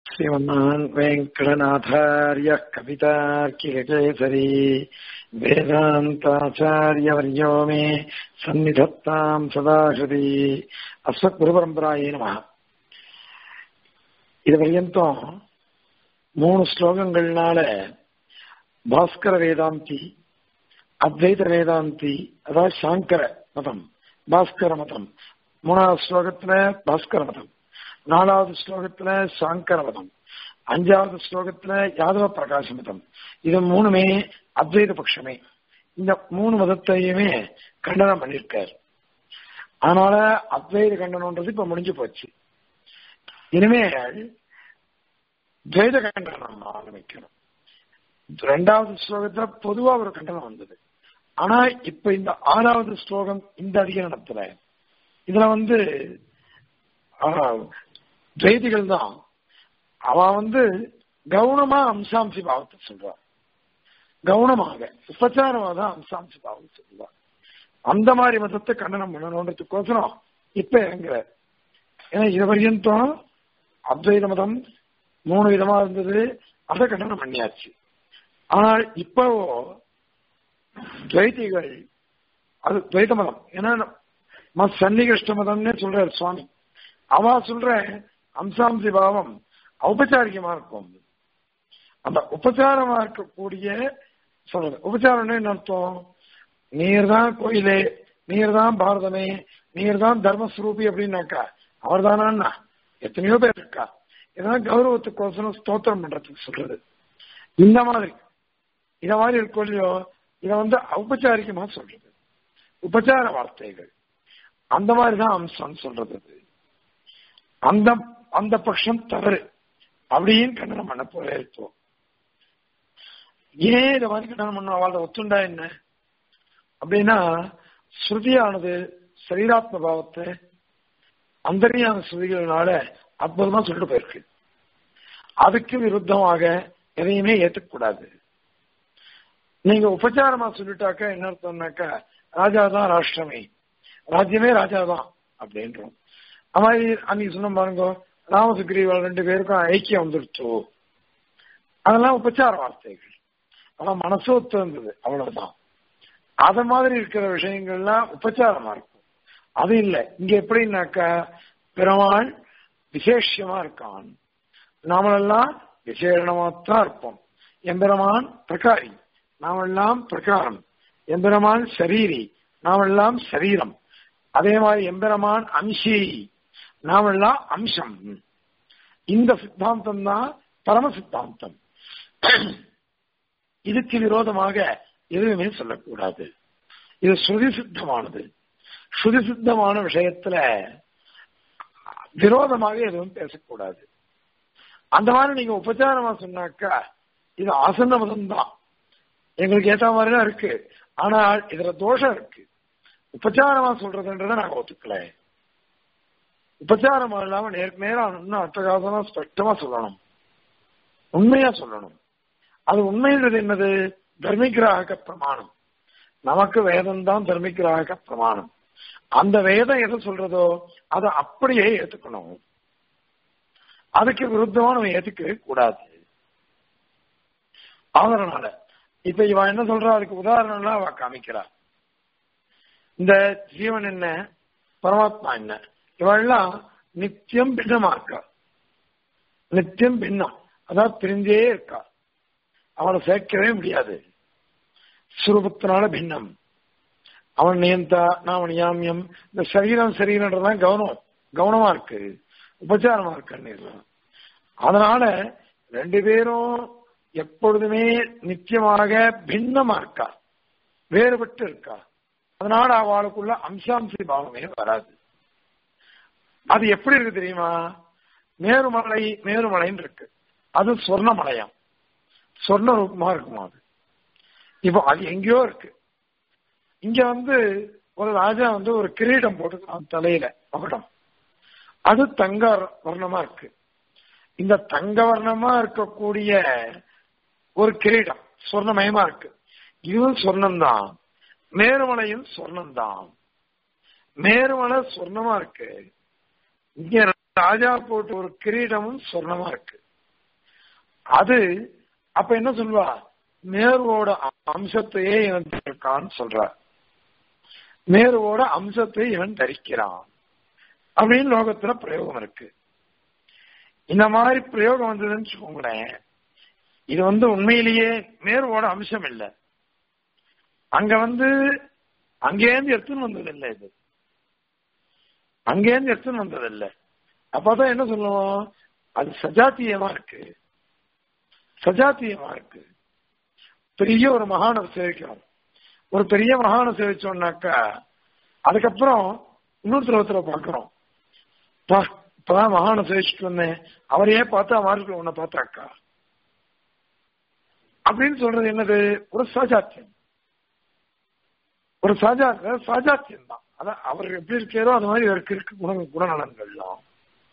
श्रीमन्नान् वेङ्कटनाथार्यः कवितार्किककेसरी वेदान्ताचार्यवर्यो मे सन्निधत्ताम् सदाहृति அஸ்மத்குருபரம்பராயே நம இது பர்யந்தம் மூணு ஸ்லோகங்கள்னால பாஸ்கர வேதாந்தி அத்வைத வேதாந்தி அதாவது சாங்கர மதம் பாஸ்கர மதம் மூணாவது ஸ்லோகத்துல பாஸ்கர மதம் நாலாவது ஸ்லோகத்துல சாங்கர மதம் அஞ்சாவது ஸ்லோகத்துல யாதவ பிரகாச மதம் இது மூணுமே அத்வைத பட்சமே இந்த மூணு மதத்தையுமே கண்டனம் பண்ணிருக்காரு அதனால அத்வைத கண்டனம்ன்றது இப்ப முடிஞ்சு போச்சு இனிமேல் துவைத கண்டனம் ஆரம்பிக்கணும் ரெண்டாவது ஸ்லோகத்துல பொதுவா ஒரு கண்டனம் வந்தது ஆனா இப்ப இந்த ஆறாவது ஸ்லோகம் இந்த அதிகரணத்துல இதுல வந்து துவைதிகள் தான் அவன் வந்து கவுனமா அம்சாம்சி பாவத்தை சொல்றான் கவுனமாக உபச்சாரமா தான் அம்சாம்சி பாவம் சொல்லுவான் அந்த மாதிரி மதத்தை கண்டனம் பண்ணணுன்றதுக்கோசரம் இப்ப இறங்குற ஏன்னா இது வரையும் அத்வைத மதம் மூணு விதமா இருந்தது அதை கண்டனம் பண்ணியாச்சு ஆனால் இப்போ துவைதிகள் அது துவைத மதம் ஏன்னா சன்னிகிருஷ்ட மதம்னே சொல்றாரு சுவாமி அவ சொல்ற அம்சாம்சி பாவம் ஔபச்சாரிகமா இருக்கும் அந்த உபச்சாரமா இருக்கக்கூடிய சொல்றது உபச்சாரம்னு என்ன அர்த்தம் நீர் தான் கோயிலே நீர் தான் பாரதமே நீர் தான் தர்மஸ்வரூபி அப்படின்னாக்கா அவர் தானா எத்தனையோ பேர் இருக்கா இதெல்லாம் கௌரவத்துக்கோசரம் ஸ்தோத்திரம் பண்றதுக்கு சொல்றது இந்த மாதிரி இத மாதிரி இருக்கும் இல்லையோ இத வந்து ஔபச்சாரிகமா சொல்றது உபச்சார வார்த்தைகள் அந்த மாதிரிதான் அம்சம் சொல்றது அந்த அந்த பட்சம் தவறு அப்படின்னு கண்டனம் பண்ண போல இருக்கும் ஏன் இதை மாதிரி கண்டனம் பண்ண அவளை ஒத்துண்டா என்ன அப்படின்னா ஸ்ருதியானது சரீராத்ம பாவத்தை அந்தரியான ஸ்ருதிகளினால அற்புதமா சொல்லிட்டு போயிருக்கு அதுக்கு விருத்தமாக எதையுமே ஏத்துக்கூடாது நீங்க உபச்சாரமா சொல்லிட்டாக்கா என்ன அர்த்தம்னாக்கா ராஜா தான் ராஷ்டிரமே ராஜ்யமே ராஜா தான் அப்படின்றோம் அது மாதிரி அன்னைக்கு சொன்ன பாருங்க ராமசுக்ரீவல் ரெண்டு பேருக்கும் ஐக்கியம் வந்துருச்சு அதெல்லாம் உபச்சார வார்த்தைகள் ஆனா மனசு ஒத்து வந்தது அவ்வளவுதான் அத மாதிரி இருக்கிற விஷயங்கள்லாம் உபச்சாரமா இருக்கும் அது இல்லை இங்க எப்படின்னாக்கா பெருமாள் விசேஷமா இருக்கான் நாமெல்லாம் விசேஷமா தான் இருப்போம் எம்பெருமான் பிரகாரி நாமெல்லாம் பிரகாரம் எம்பெருமான் சரீரி நாமெல்லாம் சரீரம் அதே மாதிரி எம்பெருமான் அம்சி நாமெல்லாம் அம்சம் இந்த சித்தாந்தம் தான் பரம சித்தாந்தம் இதுக்கு விரோதமாக எதுவுமே சொல்லக்கூடாது இது ஸ்ருதி சித்தமானது ஸ்ருதி சித்தமான விஷயத்துல விரோதமாக எதுவும் பேசக்கூடாது அந்த மாதிரி நீங்க உபச்சாரமா சொன்னாக்கா இது ஆசன மதம் தான் எங்களுக்கு ஏத்த மாதிரி தான் இருக்கு ஆனால் இதுல தோஷம் இருக்கு உபச்சாரமா சொல்றதுன்றத நாங்க ஒத்துக்கல உபச்சாரம் இல்லாம நேருக்கு நேரம் இன்னும் அட்டகாசமா ஸ்பஷ்டமா சொல்லணும் உண்மையா சொல்லணும் அது உண்மைன்றது என்னது தர்மிகிராக பிரமாணம் நமக்கு வேதம் தான் தர்மிகிராக பிரமாணம் அந்த வேதம் எதை சொல்றதோ அதை அப்படியே ஏத்துக்கணும் அதுக்கு விருத்தமா நம்ம ஏத்துக்கவே கூடாது அதனால இப்ப இவன் என்ன சொல்றா அதுக்கு உதாரணம்லாம் அவ காமிக்கிறா இந்த ஜீவன் என்ன பரமாத்மா என்ன இவெல்லாம் நித்தியம் பின்னமா இருக்கா நித்தியம் பின்னம் அதாவது பிரிஞ்சே இருக்கா அவனை சேர்க்கவே முடியாது சுரூபத்தினால பின்னம் அவன் நியந்தா நான் நியாமியம் இந்த சரீரம் சரீரன்றதான் கவனம் கவனமா இருக்கு உபச்சாரமா இருக்கு அதனால ரெண்டு பேரும் எப்பொழுதுமே நித்தியமாக பின்னமா இருக்கா வேறுபட்டு இருக்கா அதனால அவளுக்குள்ள அம்சாம்சி பாவமே வராது அது எப்படி இருக்கு தெரியுமா மேருமலை மேருமலைன்னு இருக்கு அது சொர்ணமலையாம் சொர்ண ரூபமா இருக்குமா அது இப்போ அது எங்கேயோ இருக்கு இங்க வந்து ஒரு ராஜா வந்து ஒரு கிரீடம் போட்டு தலையில மகுடம் அது தங்க வர்ணமா இருக்கு இந்த தங்க வர்ணமா இருக்கக்கூடிய ஒரு கிரீடம் சொர்ணமயமா இருக்கு இதுவும் சொர்ணம் தான் மேருமலையும் சொர்ணம் தான் மேருமலை சொர்ணமா இருக்கு இங்க ராஜா போட்டு ஒரு கிரீடமும் சொர்ணமா இருக்கு அது அப்ப என்ன சொல்வா மேருவோட அம்சத்தையே இவன் இருக்கான்னு சொல்றார் மேருவோட அம்சத்தை இவன் தரிக்கிறான் அப்படின்னு லோகத்துல பிரயோகம் இருக்கு இந்த மாதிரி பிரயோகம் வந்ததுன்னு வச்சுக்கோங்களேன் இது வந்து உண்மையிலேயே மேருவோட அம்சம் இல்லை அங்க வந்து அங்கேருந்து எடுத்துன்னு வந்தது இல்லை இது அங்கேருந்து எடுத்துன்னு வந்தது இல்லை அப்பதான் என்ன சொல்லுவோம் அது சஜாத்தியமா இருக்கு சஜாத்தியமா இருக்கு பெரிய ஒரு மகானை சேவிக்கிறோம் ஒரு பெரிய மகானை சேவிச்சோம்னாக்கா அதுக்கப்புறம் இன்னொரு திரவத்துல பாக்குறோம் இப்பதான் மகானை சேவிச்சுட்டு வந்தேன் அவரையே பார்த்தா மார்க்கு உன்னை பார்த்தாக்கா அப்படின்னு சொல்றது என்னது ஒரு சாஜாத்தியம் ஒரு சாஜா சாஜாத்தியம் தான் அதான் அவர் எப்படி இருக்காரோ அது மாதிரி இவருக்கு இருக்கு குண குணநலன்கள்லாம்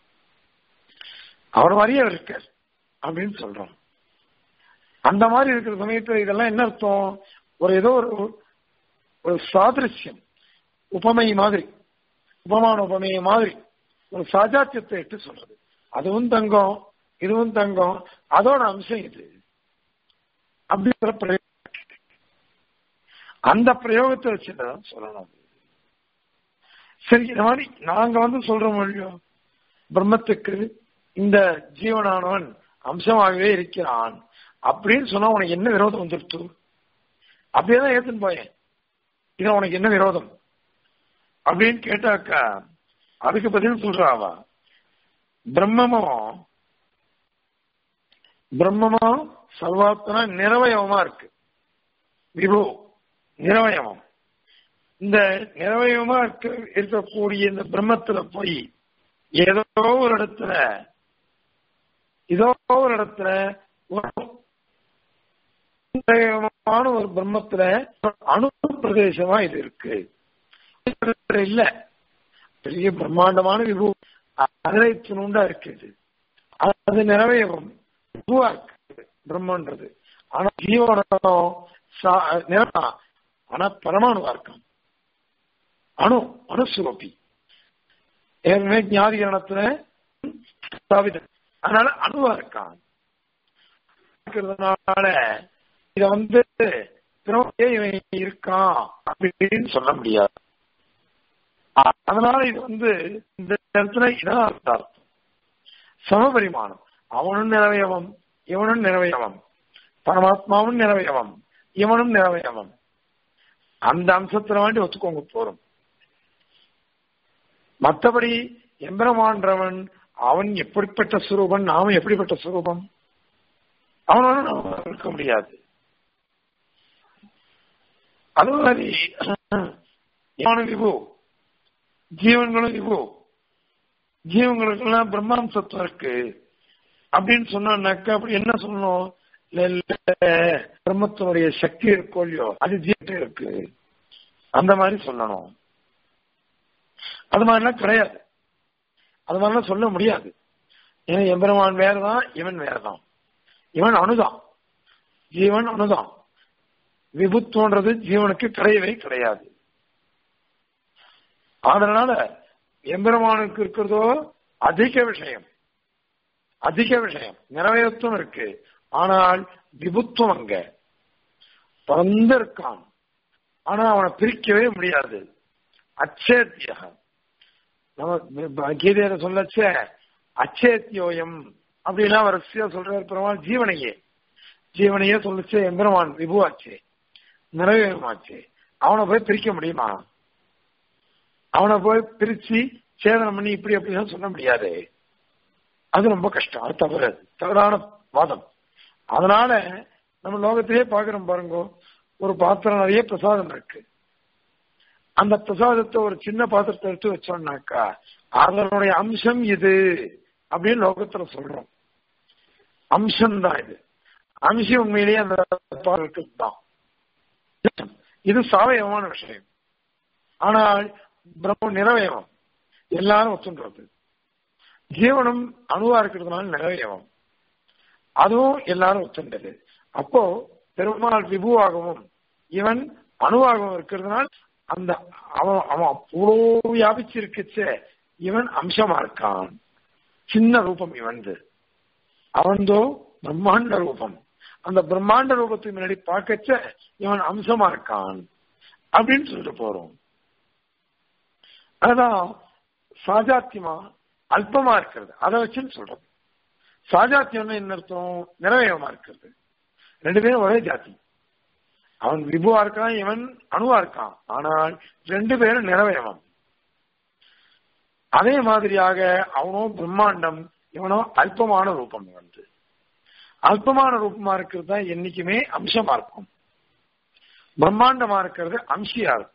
அவர் மாதிரியே அவர் இருக்கார் அப்படின்னு சொல்றோம் அந்த மாதிரி இருக்கிற சமயத்துல இதெல்லாம் என்ன அர்த்தம் ஒரு ஏதோ ஒரு ஒரு சாதிருஷ்யம் உபமை மாதிரி உபமான உபமைய மாதிரி ஒரு சாஜாத்தியத்தை எடுத்து சொல்றது அதுவும் தங்கம் இதுவும் தங்கம் அதோட அம்சம் இது அப்படிங்கிற பிரயோகம் அந்த பிரயோகத்தை வச்சுதான் சொல்லணும் சரி இந்த மாதிரி நாங்க வந்து சொல்றோம் இல்லையோ பிரம்மத்துக்கு இந்த ஜீவனானவன் அம்சமாகவே இருக்கிறான் அப்படின்னு சொன்னா உனக்கு என்ன விரோதம் வந்துடுத்து அப்படியேதான் ஏத்துன்னு போயேன் இது உனக்கு என்ன விரோதம் அப்படின்னு கேட்டாக்கா அதுக்கு பதில் சொல்றாவா பிரம்மமும் பிரம்மமும் சர்வாத்மனா நிறவயவமா இருக்கு விபு நிறவயவம் இந்த நிறவயமா இருக்க இருக்கக்கூடிய இந்த பிரம்மத்துல போய் ஏதோ ஒரு இடத்துல ஏதோ ஒரு இடத்துல ஒரு பிரம்மத்துல அணு பிரதேசமா இது இருக்கு இல்ல பெரிய பிரம்மாண்டமான விபு அரை துணுண்டா இருக்குது அது நிறைவேறும் விபுவா இருக்கு பிரம்மன்றது ஆனா ஜீவனம் நிறம் ஆனா பரமாணுவா இருக்கும் அணு அணுசுரப்பி ஏற்கனவே ஞாதிகரணத்துல ஸ்தாபிதம் அதனால அணுவா இருக்கான் இருக்கிறதுனால இத வந்து இவன் இருக்கான் அப்படின்னு சொல்ல முடியாது அதனால இது வந்து இந்த இடத்துல இதான் அர்த்தம் சமபரிமாணம் அவனும் நிறவயவம் இவனும் நிறவயவம் பரமாத்மாவும் நிறவயவம் இவனும் நிறவயவம் அந்த அம்சத்துல வேண்டி ஒத்துக்கோங்க போறோம் மற்றபடி எம்பெருமான்றவன் அவன் எப்படிப்பட்ட சுரூபன் நாம எப்படிப்பட்ட சுரூபம் அவனோட நாம இருக்க முடியாது அது மாதிரி விபு ஜீவன்களும் விபு ஜீவங்களுக்கெல்லாம் பிரம்மாம்சத்துவம் இருக்கு அப்படின்னு சொன்னாக்க அப்படி என்ன சொல்லணும் பிரம்மத்தினுடைய சக்தி இருக்கோ இல்லையோ அது ஜீவன் இருக்கு அந்த மாதிரி சொல்லணும் அது மாதிரிலாம் கிடையாது அது மாதிரிலாம் சொல்ல முடியாது ஏன்னா எம்பெருமான் வேறதான் இவன் வேறதான் இவன் அணுதான் ஜீவன் அணுதான் விபுத்துவன்றது ஜீவனுக்கு கிடையவே கிடையாது அதனால எம்பெருமானுக்கு இருக்கிறதோ அதிக விஷயம் அதிக விஷயம் நிறைவேறத்தும் இருக்கு ஆனால் விபுத்துவம் அங்க பறந்து இருக்கான் ஆனா அவனை பிரிக்கவே முடியாது அச்சேத்திய நம்ம கீதையில சொல்லச்ச அச்சேத்தியோயம் அப்படின்னா வரிசையா சொல்றாரு பெருமாள் ஜீவனையே ஜீவனையே சொல்லிச்சு எம்பெருமான் விபுவாச்சே நிறைவேறுமாச்சு அவனை போய் பிரிக்க முடியுமா அவனை போய் பிரிச்சு சேதனம் பண்ணி இப்படி அப்படின்னு சொல்ல முடியாது அது ரொம்ப கஷ்டம் அது தவறு தவறான வாதம் அதனால நம்ம லோகத்திலேயே பாக்குறோம் பாருங்க ஒரு பாத்திரம் நிறைய பிரசாதம் இருக்கு அந்த பிரசாதத்தை ஒரு சின்ன பாத்திரத்தை எடுத்து வச்சோம்னாக்கா அதனுடைய அம்சம் இது அப்படின்னு லோகத்துல சொல்றோம் அம்சம் தான் இது அம்சம் உண்மையிலேயே அந்த தான் இது சாவயவமான விஷயம் ஆனால் பிரம்ம நிறவயவம் எல்லாரும் ஒத்துன்றது ஜீவனம் அணுவா இருக்கிறதுனால நிறவயவம் அதுவும் எல்லாரும் ஒத்துண்டது அப்போ பெருமாள் விபுவாகவும் இவன் அணுவாகவும் இருக்கிறதுனால அந்த அவன் அவன் அவ்வளோ வியாபிச்சிருக்கச்ச இவன் அம்சமா இருக்கான் சின்ன ரூபம் இவன்து அவன்தோ பிரம்மாண்ட ரூபம் அந்த பிரம்மாண்ட ரூபத்துக்கு முன்னாடி பார்க்கச்ச இவன் அம்சமா இருக்கான் அப்படின்னு சொல்லிட்டு போறோம் அதான் சாஜாத்தியமா அல்பமா இருக்கிறது அதை வச்சுன்னு சொல்றது சாஜாத்தியம்னு என்ன அர்த்தம் நிறைவேகமா இருக்கிறது ரெண்டு பேரும் ஒரே ஜாதி அவன் விபுவா இருக்கான் இவன் அணுவா இருக்கான் ஆனால் ரெண்டு பேரும் நிறைவேகம் அதே மாதிரியாக அவனோ பிரம்மாண்டம் இவனோ அல்பமான ரூபம் வந்து அல்பமான ரூபமா இருக்கிறது தான் என்னைக்குமே அம்சமா இருக்கும் பிரம்மாண்டமா இருக்கிறது அம்சியா இருக்கும்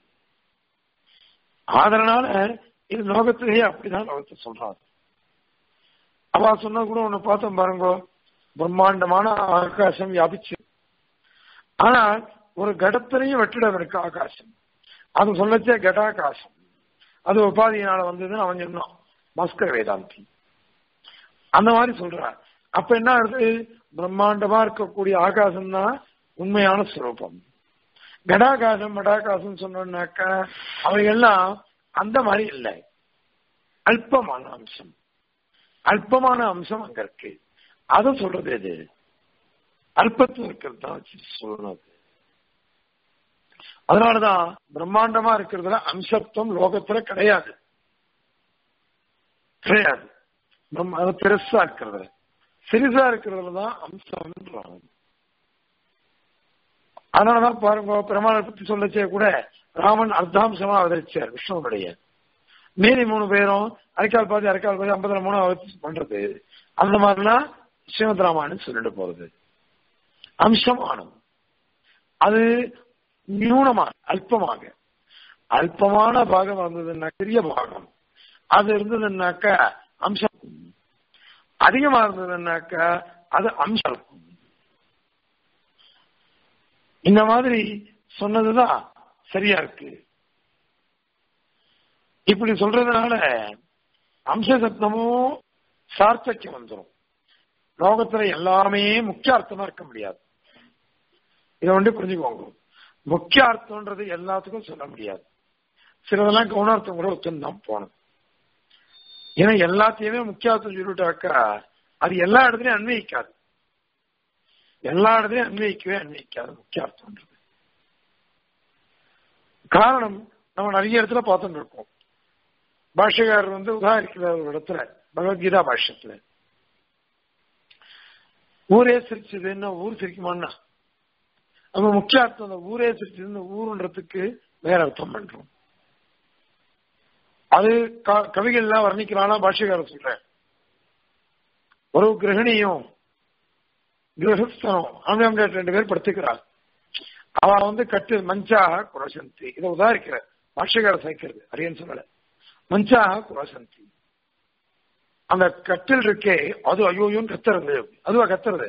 அதனால இது லோகத்திலேயே அப்படிதான் லோகத்தை சொல்றாங்க அவ சொன்ன கூட ஒண்ணு பார்த்தோம் பாருங்க பிரம்மாண்டமான ஆகாசம் வியாபிச்சு ஆனால் ஒரு கடத்திலையும் வெற்றிடம் இருக்கு ஆகாசம் அது சொல்லச்சே கடாகாசம் அது உபாதியினால வந்ததுன்னு அவன் சொன்னான் மஸ்கர வேதாந்தி அந்த மாதிரி சொல்றான் அப்ப என்ன ஆகுது பிரம்மாண்டமா இருக்கக்கூடிய ஆகாசம் தான் உண்மையான ஸ்வரூபம் கடாகாசம் மடாகாசம் சொன்னாக்கா அவைகள்லாம் அந்த மாதிரி இல்லை அல்பமான அம்சம் அல்பமான அம்சம் அங்க இருக்கு அதை சொல்றது எது அல்பத்துவம் இருக்கிறது தான் வச்சு சொல்லணும் அதனாலதான் பிரம்மாண்டமா இருக்கிறதுல அம்சத்துவம் லோகத்துல கிடையாது கிடையாது அது பெருசா இருக்கிறதுல சிறிசா இருக்கிறதுல தான் அம்சம் அதனாலதான் பாருங்க பெருமாளை பத்தி சொல்லச்சே கூட ராமன் அர்த்தாம்சமா அவதரிச்சார் விஷ்ணுவனுடைய மீதி மூணு பேரும் அரைக்கால் பாதி அரைக்கால் பாதி ஐம்பதுல மூணு அவதரிச்சு பண்றது அந்த மாதிரிலாம் ஸ்ரீமத் ராமாயணம் சொல்லிட்டு போறது அம்சமானம் அது நியூனமாக அல்பமாக அல்பமான பாகம் இருந்ததுன்னா பெரிய பாகம் அது இருந்ததுன்னாக்கா அம்சம் அதிகமா இருந்ததுன்னாக்கா அது அம்சம் இருக்கும் இந்த மாதிரி சொன்னதுதான் சரியா இருக்கு இப்படி சொல்றதுனால அம்ச சப்தமும் சார்த்தக்கியம் வந்துடும் லோகத்துல எல்லாமே முக்கிய அர்த்தமா இருக்க முடியாது இதை வந்து புரிஞ்சுக்கோங்க முக்கிய அர்த்தம்ன்றது எல்லாத்துக்கும் சொல்ல முடியாது சிலதெல்லாம் கவுனார்த்தம் கூட ஒத்துந்தான் போகணும் ஏன்னா எல்லாத்தையுமே முக்கிய அர்த்தம் சொல்லிவிட்டாக்கா அது எல்லா இடத்துலயும் அன்வயிக்காது எல்லா இடத்துலயும் அன்வயிக்கவே அன்வயிக்காது முக்கிய அர்த்தம்ன்றது காரணம் நம்ம நிறைய இடத்துல பார்த்துட்டு இருக்கோம் பாஷகாரர் வந்து உதாரிக்கிற ஒரு இடத்துல பகவத்கீதா பாஷ்யத்துல ஊரே சிரிச்சதுன்னா ஊர் சிரிக்குமான்னா நம்ம முக்கிய அர்த்தம் அந்த ஊரே சிரிச்சது ஊருன்றதுக்கு வேற அர்த்தம் பண்றோம் அது கவிகள்லாம் வர்ணிக்கிறானா பாஷ்யக்காரர் சொல்ற ஒரு கிரகணியும் கிரகஸ்தனும் ஆம்பளை ரெண்டு பேர் படுத்துக்கிறாள் அவ வந்து கட்டு மஞ்சாக குரசந்தி இதை உதாரிக்கிற பாஷ்யக்கார சேர்க்கிறது அரியன் சொல்லல மஞ்சாக குரசந்தி அந்த கட்டில் இருக்கே அது ஐயோயோன்னு கத்துறது அதுவா கத்துறது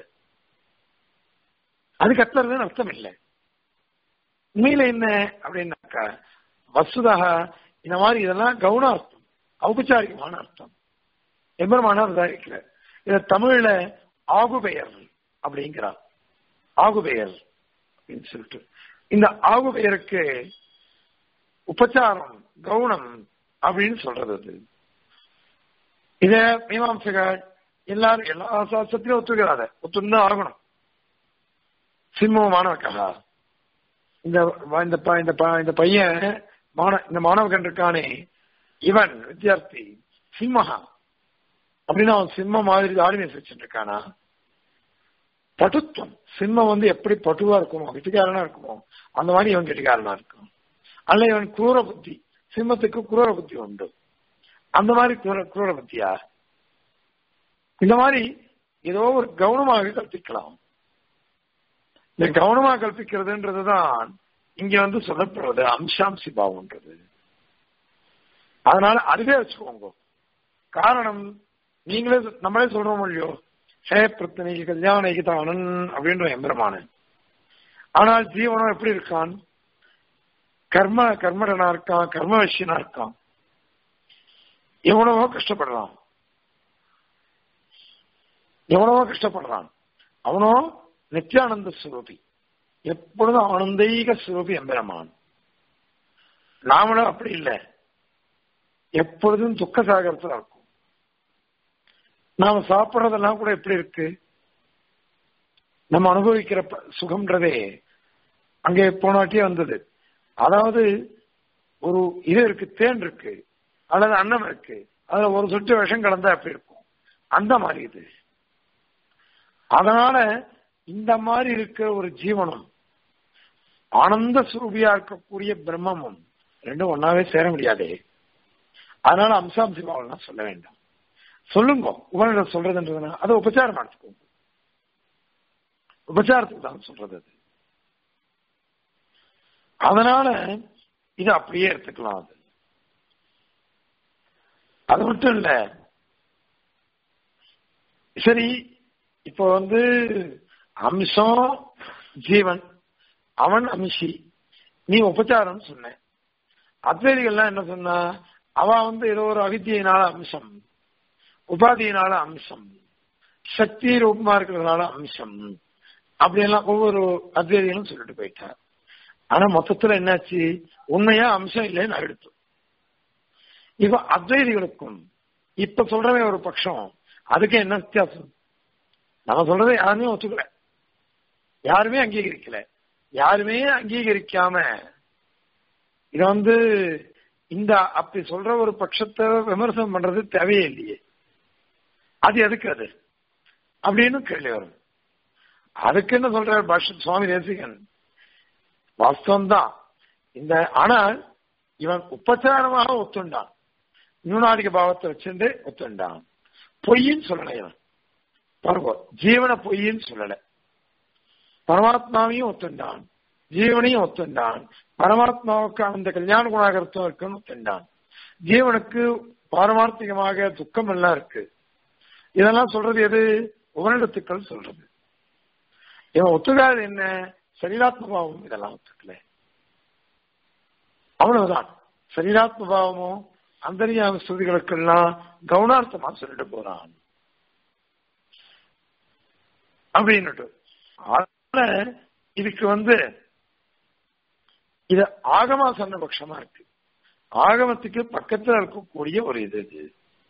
அது கத்துறதுன்னு அர்த்தம் இல்லை உண்மையில என்ன அப்படின்னாக்கா வசுதாக இந்த மாதிரி இதெல்லாம் கவுன அர்த்தம் ஔபச்சாரிகமான அர்த்தம் எம்பெருமானா உதாரிக்கிற இத தமிழ்ல ஆகுபெயர் அப்படிங்கிறார் ஆகுபெயர் அப்படின்னு சொல்லிட்டு இந்த ஆகுபெயருக்கு உபச்சாரம் கவுனம் அப்படின்னு சொல்றது அது இத மீமாம்சகர் எல்லாரும் எல்லா சாஸ்திரத்திலும் ஒத்துக்கிறாத ஒத்துன்னு ஆகணும் சிம்மம் மாணவக்கா இந்த இந்த இந்த இந்த பையன் மாண இந்த மாணவகன் இருக்கானே இவன் வித்தியார்த்தி சிம்மஹா அப்படின்னு அவன் சிம்ம மாதிரி தாடி வச்சுட்டு இருக்கானா பட்டுத்துவம் சிம்மம் வந்து எப்படி பட்டுவா இருக்குமோ கெட்டிக்காரனா இருக்குமோ அந்த மாதிரி இவன் கெட்டிக்காரனா இருக்கும் அல்ல இவன் குரூர புத்தி சிம்மத்துக்கு குரூர புத்தி உண்டு அந்த மாதிரி குரூர குரூர புத்தியா இந்த மாதிரி ஏதோ ஒரு கவனமாக கற்பிக்கலாம் இந்த கவனமா கற்பிக்கிறதுன்றதுதான் இங்க வந்து சொல்லப்படுறது அம்சாம்சி பாவம்ன்றது அதனால அதுவே வச்சுக்கோங்க காரணம் நீங்களே நம்மளே சொல்றோம் இல்லையோ ஹே பிரத்தனைக்கு கல்யாண ஏகிதானன் அப்படின்ற எம்பெருமான ஆனால் ஜீவனம் எப்படி இருக்கான் கர்ம கர்மடனா இருக்கான் கர்ம விஷயனா இருக்கான் எவ்வளவோ கஷ்டப்படுறான் எவ்வளவோ கஷ்டப்படுறான் அவனோ நித்யானந்த சுரூபி எப்பொழுதும் ஆனந்தீக சுரூபி எம்பெருமான் நாமளும் அப்படி இல்லை எப்பொழுதும் துக்க சாகரத்துல இருக்கும் நாம சாப்பிடுறதெல்லாம் கூட எப்படி இருக்கு நம்ம அனுபவிக்கிற ப- சுகம்ன்றதே அங்கே போனாட்டியே வந்தது அதாவது ஒரு இது இருக்கு தேன் இருக்கு அல்லது அன்னம் இருக்கு அதுல ஒரு சொட்டு விஷம் கலந்தா எப்படி இருக்கும் அந்த மாதிரி இது அதனால இந்த மாதிரி இருக்கிற ஒரு ஜீவனம் ஆனந்த சுரூபியா இருக்கக்கூடிய பிரம்மமும் ரெண்டும் ஒன்னாவே சேர முடியாதே அதனால அம்சாம் சிவாவெல்லாம் சொல்ல வேண்டாம் சொல்லுங்க உபநிடம் சொல்றதுன்றதுனா அதை உபச்சாரம் எடுத்துக்கோங்க உபச்சாரத்துக்கு தான் சொல்றது அது அதனால இது அப்படியே எடுத்துக்கலாம் அது அது மட்டும் இல்ல சரி இப்போ வந்து அம்சம் ஜீவன் அவன் அம்சி நீ உபச்சாரம் சொன்ன அத்வைதிகள்லாம் என்ன சொன்னா அவ வந்து ஏதோ ஒரு அவித்தியினால அம்சம் உபாதியினால அம்சம் சக்தி ரூபமா இருக்கிறதுனால அம்சம் அப்படியெல்லாம் ஒவ்வொரு அத்வைதிகளும் சொல்லிட்டு போயிட்டார் ஆனா மொத்தத்துல என்னாச்சு உண்மையா அம்சம் இல்லைன்னு எடுத்தோம் இப்ப அத்வைதிகளுக்கும் இப்ப சொல்றவன் ஒரு பட்சம் அதுக்கு என்ன வித்தியாசம் நம்ம சொல்றதை யாருமே ஒத்துக்கல யாருமே அங்கீகரிக்கல யாருமே அங்கீகரிக்காம இத வந்து இந்த அப்படி சொல்ற ஒரு பட்சத்தை விமர்சனம் பண்றது தேவையே இல்லையே அது எதுக்கு அது அப்படின்னு கேள்வி வரும் அதுக்கு என்ன சொல்றார் பாஷ சுவாமி தேசிகன் வாஸ்தவம் தான் இந்த ஆனால் இவன் உபச்சாரமாக ஒத்துண்டான் நியூனாதிக பாவத்தை வச்சுட்டு ஒத்துண்டான் பொய்ன்னு சொல்லல இவன் பாருங்க ஜீவன பொய்ன்னு சொல்லல பரமாத்மாவையும் ஒத்துண்டான் ஜீவனையும் ஒத்துண்டான் பரமாத்மாவுக்கு அந்த கல்யாண குணாகரத்துவம் இருக்குன்னு ஒத்துண்டான் ஜீவனுக்கு பாரமார்த்திகமாக துக்கம் எல்லாம் இருக்கு இதெல்லாம் சொல்றது எது உபனிடத்துக்கள் சொல்றது இவன் ஒத்துக்காது என்ன சரீராத்மபாவம் இதெல்லாம் ஒத்துக்கல அவ்வளவுதான் சரீராத்மபாவமும் அந்தரியாம ஸ்ருதிகளுக்கெல்லாம் கவுனார்த்தமா சொல்லிட்டு போறான் அப்படின்னுட்டு அதனால இதுக்கு வந்து இது ஆகமா சொன்ன பட்சமா இருக்கு ஆகமத்துக்கு பக்கத்துல இருக்கக்கூடிய ஒரு இது இது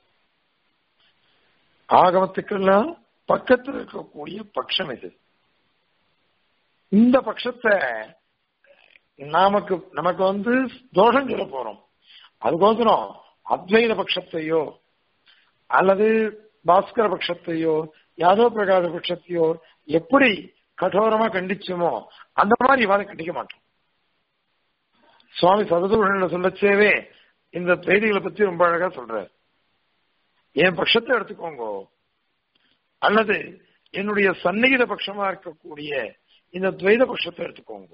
ஆகமத்துக்கெல்லாம் பக்கத்துல இருக்கக்கூடிய பட்சம் இது இந்த பட்சத்தை நமக்கு நமக்கு வந்து தோஷம் சொல்ல போறோம் அதுக்கோசரம் அத்வைத பட்சத்தையோ அல்லது பாஸ்கர பட்சத்தையோ யாதவ பிரகாத பட்சத்தையோ எப்படி கடோரமா கண்டிச்சோமோ அந்த மாதிரி இவாத கண்டிக்க மாட்டோம் சுவாமி சததூஷன்ல சொல்லச்சேவே இந்த செய்திகளை பத்தி ரொம்ப அழகா சொல்றார் என் பட்சத்தை எடுத்துக்கோங்க அல்லது என்னுடைய சந்நிகித பட்சமா இருக்கக்கூடிய இந்த துவைத பட்சத்தை எடுத்துக்கோங்க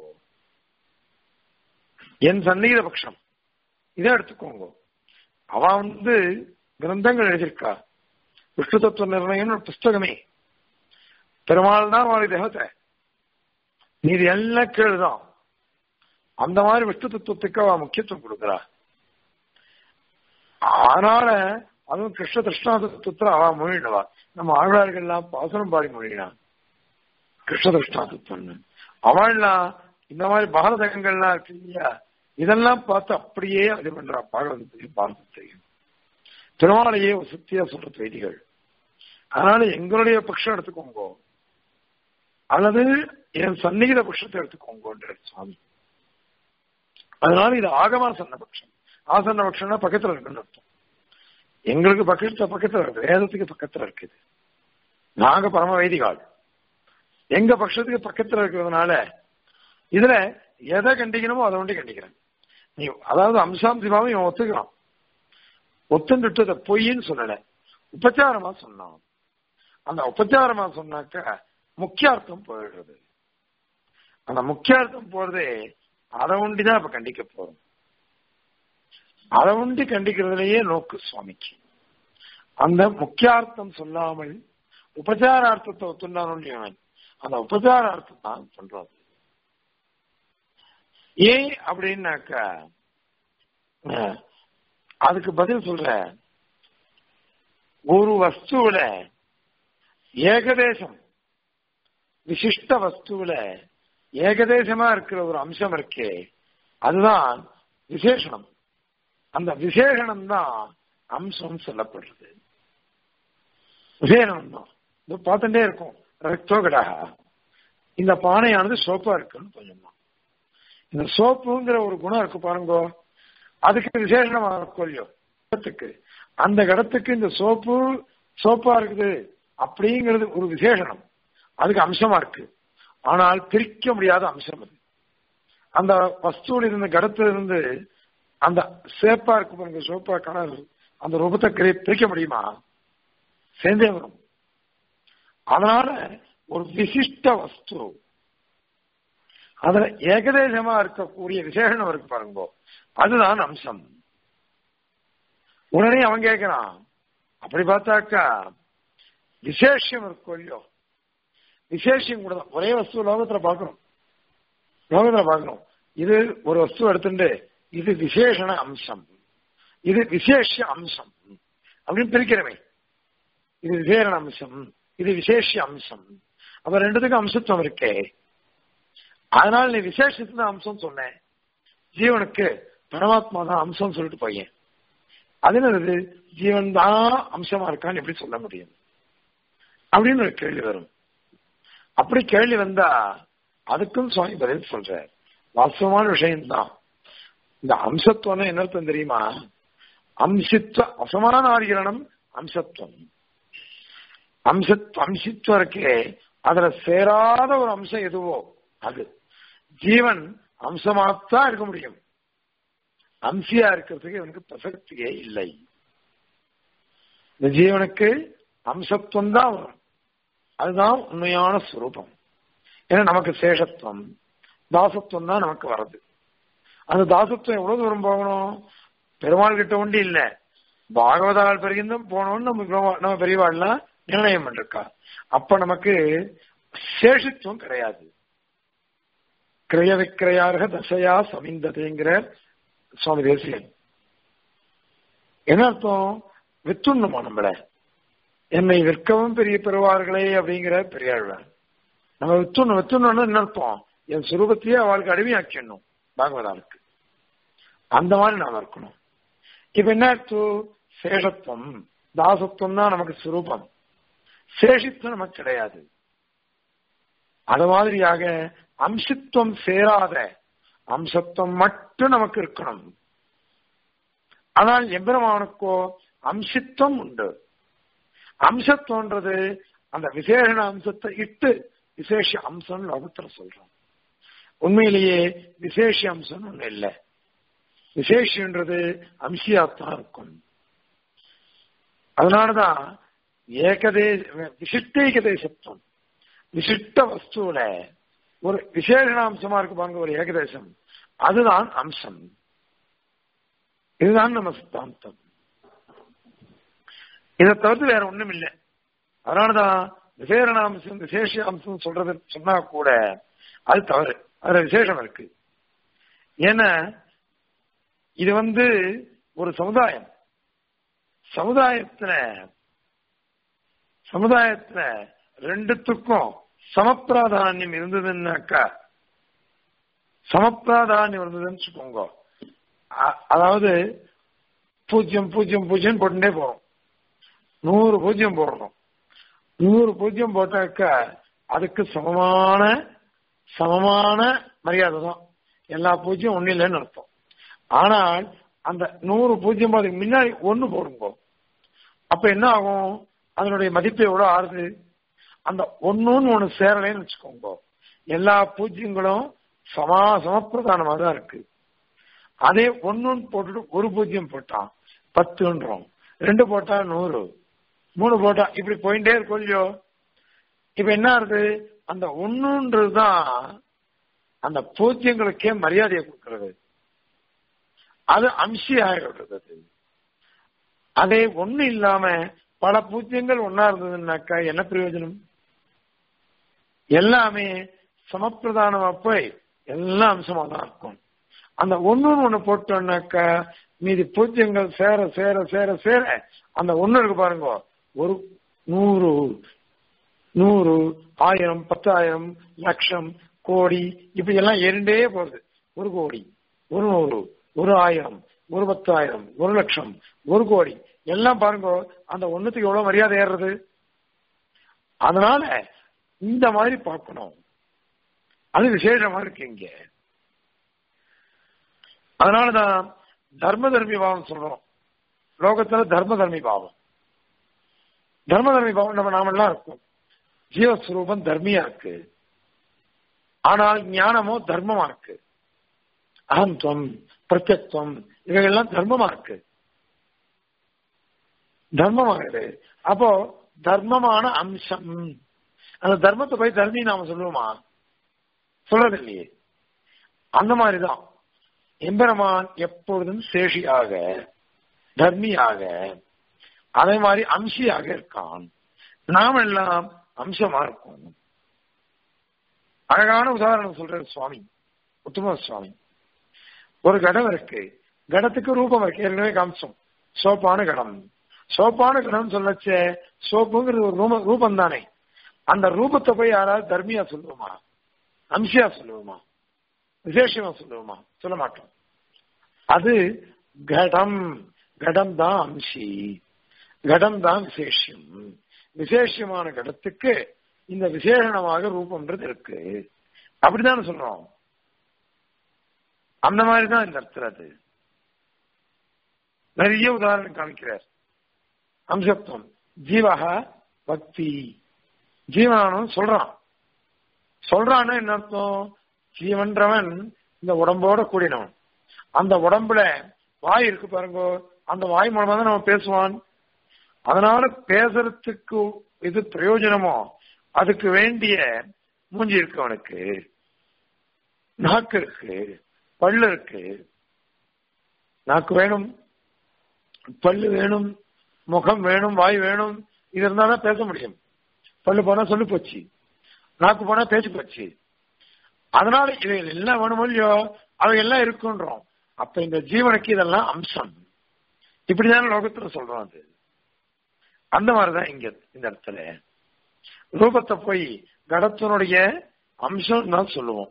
என் சந்நிகித பட்சம் இதை எடுத்துக்கோங்க அவ வந்து கிரந்தங்கள் எழுதியிருக்கா விஷ்ணு தத்துவ நிர்ணயம் ஒரு புஸ்தகமே பெருமாள் தான் அவளுடைய தேவத்தை நீது எல்லாம் கேளுதான் அந்த மாதிரி விஷ்ணு தத்துவத்துக்கு அவ முக்கியத்துவம் கொடுக்கிறா அதனால அதுவும் கிருஷ்ண கிருஷ்ணா தத்துவத்துல அவ மொழினவா நம்ம ஆழ்வார்கள்லாம் பாசனம் பாடி மொழினான் கிருஷ்ண கிருஷ்ணா தத்துவம்னு அவள்லாம் இந்த மாதிரி பாரதகங்கள்லாம் இருக்கு இல்லையா இதெல்லாம் பார்த்து அப்படியே அது பண்றா பாகவதத்தையும் பாரதத்தையும் திருமாலையே ஒரு சுத்தியா சொல்ற செய்திகள் அதனால எங்களுடைய பட்சம் எடுத்துக்கோங்க அல்லது என் சந்நிகித பட்சத்தை எடுத்துக்கோங்கன்ற சுவாமி அதனால இது ஆகமா சொன்ன பட்சம் ஆசன்ன பட்சம்னா பக்கத்துல இருக்குன்னு அர்த்தம் எங்களுக்கு பக்கத்துல பக்கத்துல இருக்கு வேதத்துக்கு பக்கத்துல இருக்குது நாங்க பரம வைதிகால் எங்க பட்சத்துக்கு பக்கத்துல இருக்கிறதுனால இதுல எதை கண்டிக்கணுமோ அதை ஒண்டி கண்டிக்கிறேன் நீ அதாவது அம்சாம்சிமாவும் இவன் ஒத்துக்கிறான் ஒத்துண்டுட்டு அதை பொய்ன்னு சொல்லல உபச்சாரமா சொன்னான் அந்த உபச்சாரமா சொன்னாக்க முக்கியார்த்தம் போயிடுறது அந்த முக்கியார்த்தம் போறதே அதை ஒண்டிதான் இப்ப கண்டிக்க போறோம் அதை ஒண்டி கண்டிக்கிறதுலயே நோக்கு சுவாமிக்கு அந்த முக்கியார்த்தம் சொல்லாமல் உபச்சாரார்த்தத்தை ஒத்துண்டான் அந்த உபச்சாரார்த்தம் தான் பண்றது ஏன் அப்படின்னாக்கா அதுக்கு பதில் சொல்ற ஒரு வஸ்துவில ஏகதேசம் விசிஷ்ட வஸ்துவில ஏகதேசமா இருக்கிற ஒரு அம்சம் இருக்கே அதுதான் விசேஷனம் அந்த விசேஷனம் தான் அம்சம் சொல்லப்படுறது விசேஷனம் தான் இது பார்த்துட்டே இருக்கும் ரத்தோ கடாக இந்த பானையானது சோப்பா இருக்குன்னு கொஞ்சமா இந்த சோப்புங்கிற ஒரு குணம் இருக்கு பாருங்க அதுக்கு விசேஷமா இருக்கும் இல்லையோ கடத்துக்கு அந்த கடத்துக்கு இந்த சோப்பு சோப்பா இருக்குது அப்படிங்கிறது ஒரு விசேஷனம் அதுக்கு அம்சமா இருக்கு ஆனால் பிரிக்க முடியாத அம்சம் அது அந்த வஸ்துவில் இருந்த கடத்துல இருந்து அந்த சேப்பா இருக்கு பாருங்க சோப்பா கலர் அந்த ரூபத்தை கிரி- பிரிக்க முடியுமா சேர்ந்தே வரும் அதனால ஒரு விசிஷ்ட வஸ்து அதுல ஏகதேசமா இருக்கக்கூடிய விசேஷனம் இருக்கு பாருங்க அதுதான் அம்சம் உடனே அவன் கேட்கிறான் அப்படி பார்த்தாக்கா விசேஷம் இருக்கும் இல்லையோ விசேஷம் கூட தான் ஒரே வஸ்து லோகத்துல பார்க்கணும் லோகத்துல பார்க்கணும் இது ஒரு வஸ்து எடுத்துட்டு இது விசேஷண அம்சம் இது விசேஷ அம்சம் அப்படின்னு பிரிக்கிறமே இது விசேஷண அம்சம் இது விசேஷ அம்சம் அப்ப ரெண்டுத்துக்கும் அம்சத்துவம் இருக்கே அதனால நீ விசேஷத்துல அம்சம் சொன்னேன் ஜீவனுக்கு பரமாத்மா தான் அம்சம் சொல்லிட்டு போயேன் அது என்னது ஜீவன் தான் அம்சமா இருக்கான்னு எப்படி சொல்ல முடியும் அப்படின்னு ஒரு கேள்வி வரும் அப்படி கேள்வி வந்தா அதுக்கும் சுவாமி பதில் சொல்றார் வாஸ்தவமான விஷயம்தான் இந்த அம்சத்துவம் என்ன அர்த்தம் தெரியுமா அம்சித்வ அசமான ஆதிகரணம் அம்சத்துவம் அம்சத் அம்சித்வம் இருக்கே அதுல சேராத ஒரு அம்சம் எதுவோ அது ஜீவன் அம்சமாத்தான் இருக்க முடியும் அம்சியா இருக்கிறதுக்கு இவனுக்கு பிரசக்தியே இல்லை இந்த ஜீவனுக்கு அம்சத்துவம் தான் வரும் அதுதான் உண்மையான ஸ்வரூபம் ஏன்னா நமக்கு சேஷத்துவம் தாசத்துவம் தான் நமக்கு வருது அந்த தாசத்துவம் எவ்வளவு தூரம் போகணும் பெருமாள் கிட்ட ஒண்டி இல்ல பாகவதால் பெருகிந்தும் போனோம்னு நம்ம பெருமா- நம்ம பெரியவாள்லாம் நிர்ணயம் பண்ணிருக்கா அப்ப நமக்கு சேஷத்துவம் கிடையாது கிரய விக்கிரயாக தசையா சமிந்ததுங்கிற சுவாமி தேசியன் என்ன அர்த்தம் வித்துண்ணுமா நம்மள என்னை விற்கவும் பெரிய பெறுவார்களே அப்படிங்கிற பெரியாழ்வார் நம்ம வித்துணும் வித்துணும்னு என்ன அர்த்தம் என் சுரூபத்தையே அவளுக்கு அடிமையாக்கிடணும் பாகவதாளுக்கு அந்த மாதிரி நாம இருக்கணும் இப்ப என்ன அர்த்தம் சேஷத்துவம் தாசத்துவம் தான் நமக்கு சுரூபம் சேஷித்துவம் நமக்கு கிடையாது அது மாதிரியாக அம்சத்துவம் சேராத அம்சத்துவம் மட்டும் நமக்கு இருக்கணும் ஆனால் எம்பெருமானுக்கோ அம்சித்துவம் உண்டு அம்சத்துவன்றது அந்த விசேஷண அம்சத்தை இட்டு விசேஷ அம்சம் லோகத்துல சொல்றோம் உண்மையிலேயே விசேஷ அம்சம் ஒண்ணு இல்லை விசேஷன்றது அம்சியாத்தான் இருக்கும் அதனாலதான் ஏகதே விசிஷ்டேக தேசத்துவம் விசிஷ்ட வஸ்துவில ஒரு விசேஷண அம்சமா இருக்கு பாருங்க ஒரு ஏகதேசம் அதுதான் அம்சம் இதுதான் நம்ம சித்தாந்தம் இதை தவிர்த்து வேற ஒண்ணும் இல்லை அதனாலதான் விசேஷண அம்சம் விசேஷ அம்சம் சொல்றது சொன்னா கூட அது தவறு அதுல விசேஷம் இருக்கு ஏன்னா இது வந்து ஒரு சமுதாயம் சமுதாயத்துல சமுதாயத்துல ரெண்டுத்துக்கும் சமப்பிராதானியம் இருந்ததுன்னாக்கா சமப்பிராதானியம் இருந்ததுன்னு வச்சுக்கோங்க அ- அதாவது பூஜ்ஜியம் பூஜ்ஜியம் பூஜ்ஜியம் போட்டுட்டே போறோம் நூறு பூஜ்ஜியம் போடுறோம் நூறு பூஜ்ஜியம் போட்டாக்கா அதுக்கு சமமான சமமான மரியாதை தான் எல்லா பூஜ்ஜியம் ஒண்ணு இல்லைன்னு அர்த்தம் ஆனால் அந்த நூறு பூஜ்ஜியம் அதுக்கு முன்னாடி ஒண்ணு போடுங்க அப்ப என்ன ஆகும் அதனுடைய மதிப்பு எவ்வளவு ஆறுது அந்த ஒண்ணுன்னு ஒண்ணு சேரலைன்னு வச்சுக்கோங்க எல்லா பூஜ்யங்களும் சமா சமப்பிரதானமா தான் இருக்கு அதே ஒண்ணுன்னு போட்டுட்டு ஒரு பூஜ்யம் போட்டான் பத்துன்றோம் ரெண்டு போட்டா நூறு மூணு போட்டா இப்படி போயிட்டே இருக்கும் இல்லையோ இப்ப என்ன ஆகுது அந்த ஒண்ணுன்றதுதான் அந்த பூஜ்யங்களுக்கே மரியாதையை கொடுக்கிறது அது அம்சி ஆகிடுறது அது. அதே ஒண்ணு இல்லாம பல பூஜ்யங்கள் ஒன்னா இருந்ததுன்னாக்கா என்ன பிரயோஜனம் எல்லாமே சமப்பிரதானமா போய் எல்லாம் அம்சமா தான் இருக்கும் அந்த ஒண்ணுன்னு ஒண்ணு போட்டோம்னாக்கா மீதி பூஜ்யங்கள் சேர சேர சேர சேர அந்த ஒண்ணு இருக்கு பாருங்க ஒரு நூறு நூறு ஆயிரம் பத்தாயிரம் லட்சம் கோடி இப்படி எல்லாம் இரண்டே போகுது ஒரு கோடி ஒரு நூறு ஒரு ஆயிரம் ஒரு பத்தாயிரம் ஒரு லட்சம் ஒரு கோடி எல்லாம் பாருங்க அந்த ஒண்ணுத்துக்கு எவ்வளவு மரியாதை ஏறுறது அதனால இந்த மாதிரி பார்க்கணும் அது விசேஷமா இருக்கு இங்க அதனாலதான் தர்ம தர்மி பாவம் சொல்றோம் லோகத்துல தர்ம தர்மி பாவம் தர்ம தர்மி பாவம் நம்ம நாமெல்லாம் இருக்கும் ஜீவஸ்வரூபம் தர்மியா இருக்கு ஆனால் ஞானமோ தர்மமா இருக்கு அகம்துவம் பிரத்யத்துவம் இவைகள்லாம் தர்மமா இருக்கு தர்மமாகுது அப்போ தர்மமான அம்சம் அந்த தர்மத்தை போய் தர்மி நாம சொல்லுவோமா சொல்றது இல்லையே அந்த மாதிரிதான் எம்பெருமான் எப்பொழுதும் சேஷியாக தர்மியாக அதே மாதிரி அம்சியாக இருக்கான் நாம் எல்லாம் அம்சமா இருக்கும் அழகான உதாரணம் சொல்றாரு சுவாமி உத்தம சுவாமி ஒரு கடம் இருக்கு கடத்துக்கு ரூபம் இருக்கு ஏற்கனவே காமிச்சோம் சோப்பான கடம் சோப்பான கடம் சொல்லச்சே சோப்புங்கிறது ஒரு ரூப ரூபம் தானே அந்த ரூபத்தை போய் யாராவது தர்மியா சொல்லுவோமா அம்சியா சொல்லுவோமா விசேஷமா சொல்லுவோமா சொல்ல மாட்டோம் அது கடம் கடம் தான் அம்சி கடம் தான் விசேஷம் விசேஷமான கடத்துக்கு இந்த விசேஷணமாக ரூபம்ன்றது இருக்கு அப்படித்தானே சொல்றோம் அந்த மாதிரி தான் இந்த இடத்துல அது நிறைய உதாரணம் காமிக்கிறார் அம்சத்துவம் ஜீவக பக்தி ஜீவனானும் சொல்றான் சொல்றான்னு என்ன அர்த்தம் ஜீவன்றவன் இந்த உடம்போட கூடினவன் அந்த உடம்புல வாய் இருக்கு பாருங்க அந்த வாய் மூலமா தான் நம்ம பேசுவான் அதனால பேசுறதுக்கு இது பிரயோஜனமோ அதுக்கு வேண்டிய மூஞ்சி இருக்கு அவனுக்கு நாக்கு இருக்கு பல்லு இருக்கு நாக்கு வேணும் பல்லு வேணும் முகம் வேணும் வாய் வேணும் இது இருந்தாதான் பேச முடியும் பல்லு போனா சொல்லு போச்சு நாக்கு போனா பேச்சு போச்சு அதனால இவைகள் எல்லாம் வேணுமோ இல்லையோ அவை எல்லாம் இருக்குன்றோம் அப்ப இந்த ஜீவனுக்கு இதெல்லாம் அம்சம் இப்படிதான லோகத்துல சொல்றோம் அது அந்த மாதிரிதான் இங்க இந்த இடத்துல ரூபத்தை போய் கடத்தினுடைய அம்சம் தான் சொல்லுவோம்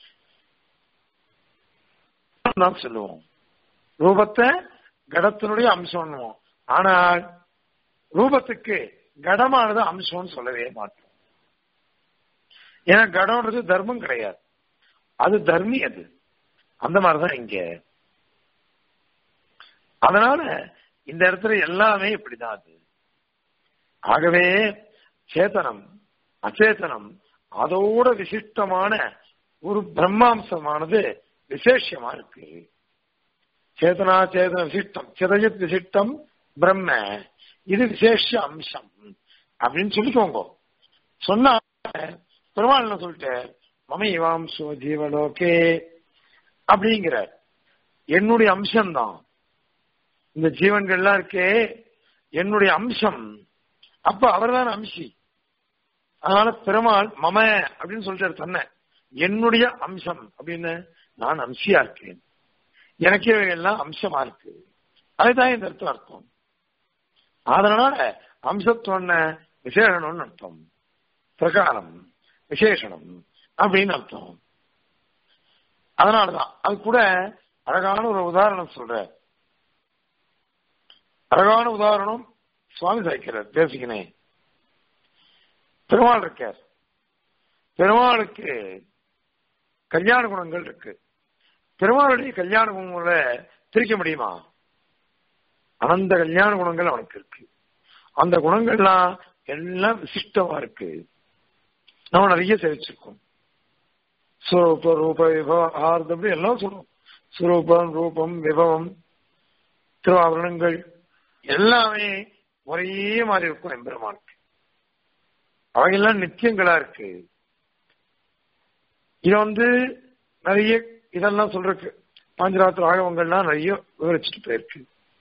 தான் சொல்லுவோம் ரூபத்தை கடத்தினுடைய அம்சம் ஆனால் ரூபத்துக்கு கடமானது அம்சம்னு சொல்லவே மாட்டோம் ஏன்னா கடம்ன்றது தர்மம் கிடையாது அது தர்மி அது அந்த மாதிரிதான் இங்க அதனால இந்த இடத்துல எல்லாமே இப்படிதான் அது ஆகவே சேத்தனம் அச்சேதனம் அதோட விசிஷ்டமான ஒரு பிரம்மாம்சமானது விசேஷமா இருக்கு சேதனா சேதன விசிஷ்டம் சிதயத் விசிஷ்டம் பிரம்ம இது விசேஷ அம்சம் அப்படின்னு சொல்லிக்கோங்க சொன்னா பெருமாள் என்ன சொல்லிட்டு மம இவாம்சோ ஜீவலோகே அப்படிங்கிற என்னுடைய அம்சம்தான் இந்த ஜீவன்கள்லாம் இருக்கே என்னுடைய அம்சம் அப்ப அவர்தான் அம்சி அதனால பெருமாள் மம அப்படின்னு சொல்லிட்டாரு தன்னை என்னுடைய அம்சம் அப்படின்னு நான் அம்சியா இருக்கேன் எனக்கு எல்லாம் அம்சமா இருக்கு அதுதான் இந்த அர்த்தம் அர்த்தம் அதனால அம்சத்துவன்ன விசேஷணும்னு அர்த்தம் பிரகாரம் விசேஷனம் அப்படின்னு அர்த்தம் அதனாலதான் அது கூட அழகான ஒரு உதாரணம் சொல்ற அழகான உதாரணம் சுவாமி சாய்க்கிறார் பேசிக்கினே பெருமாள் இருக்கார் பெருமாளுக்கு கல்யாண குணங்கள் இருக்கு பெருமாளுடைய கல்யாண குணங்களை பிரிக்க முடியுமா அனந்த கல்யாண குணங்கள் அவனுக்கு இருக்கு அந்த குணங்கள்லாம் எல்லாம் விசிஷ்டமா இருக்கு நம்ம நிறைய சேவிச்சிருக்கோம் சுரூப ரூப விபவ ஆர்தம் எல்லாம் சொல்லுவோம் சுரூபம் ரூபம் விபவம் திருவாபரணங்கள் எல்லாமே ஒரே மாதிரி இருக்கும் எம்பெருமானுக்கு அவையெல்லாம் நித்தியங்களா இருக்கு இது வந்து நிறைய இதெல்லாம் சொல்றதுக்கு பாஞ்சராத்திர ஆகவங்கள்லாம் நிறைய விவரிச்சுட்டு போயிருக்கு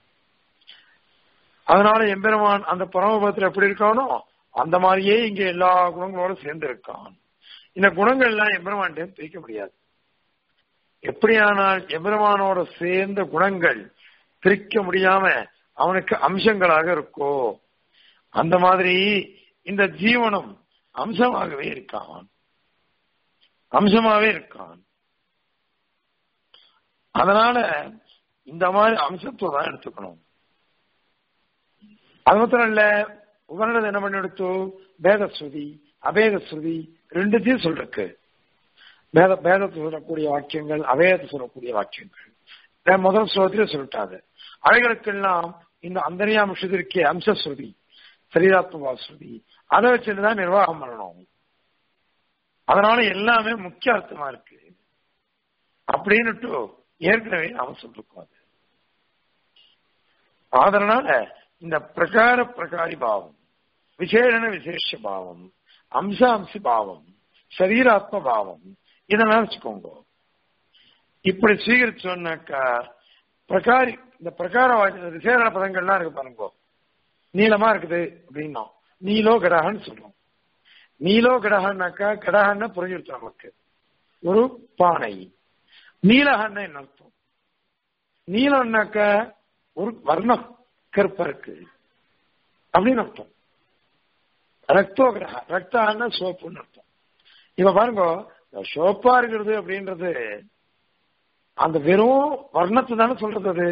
அதனால எம்பெருமான் அந்த பரமபதத்துல எப்படி இருக்கானோ அந்த மாதிரியே இங்க எல்லா குணங்களோட சேர்ந்து இருக்கான் இந்த குணங்கள் எல்லாம் எம்பெருமான் பிரிக்க முடியாது எப்படியானால் எம்பெருமானோட சேர்ந்த குணங்கள் பிரிக்க முடியாம அவனுக்கு அம்சங்களாக இருக்கோ அந்த மாதிரி இந்த ஜீவனம் அம்சமாகவே இருக்கான் அம்சமாவே இருக்கான் அதனால இந்த மாதிரி அம்சத்தை தான் எடுத்துக்கணும் அது மாத்திரம் இல்ல உபரணத்தை என்ன பண்ணி எடுத்தோ பேத ஸ்ருதி அபேத ஸ்ருதி ரெண்டுத்தையும் சொல்றக்கு வேத வேதத்தை சொல்லக்கூடிய வாக்கியங்கள் அவேதத்தை சொல்லக்கூடிய வாக்கியங்கள் நான் முதல் ஸ்லோகத்திலே சொல்லிட்டாது அவைகளுக்கெல்லாம் இந்த அந்தரியாம ஸ்ருதி இருக்கே அம்சஸ்ருதி சரீராத்மபா ஸ்ருதி அதை வச்சுதான் நிர்வாகம் பண்ணணும் அதனால எல்லாமே முக்கிய அர்த்தமா இருக்கு அப்படின்னுட்டு ஏற்கனவே நாம சொல்லிருக்கோம் அது அதனால இந்த பிரகார பிரகாரி பாவம் விசேஷண விசேஷ பாவம் அம்ச அம்சி பாவம் சரீராத்ம பாவம் இதெல்லாம் வச்சுக்கோங்க இப்படி ஸ்வீகரிச்சோம்னாக்கா பிரகாரி இந்த பிரகார விசேஷண பதங்கள்லாம் இருக்கு பாருங்க நீளமா இருக்குது அப்படின்னா நீலோ கடகன்னு சொல்றோம் நீலோ கடகன்னாக்கா கடகன்னு புரிஞ்சிருச்சு நமக்கு ஒரு பானை நீலகன்னா என்ன அர்த்தம் நீலம்னாக்க ஒரு வர்ணம் கருப்பா இருக்கு அப்படின்னு அர்த்தம் ரக்தோ கிரக ரக்தான்னா சோப்புன்னு அர்த்தம் இப்ப பாருங்க சோப்பா இருக்கிறது அப்படின்றது அந்த வெறும் வர்ணத்தை தானே சொல்றது அது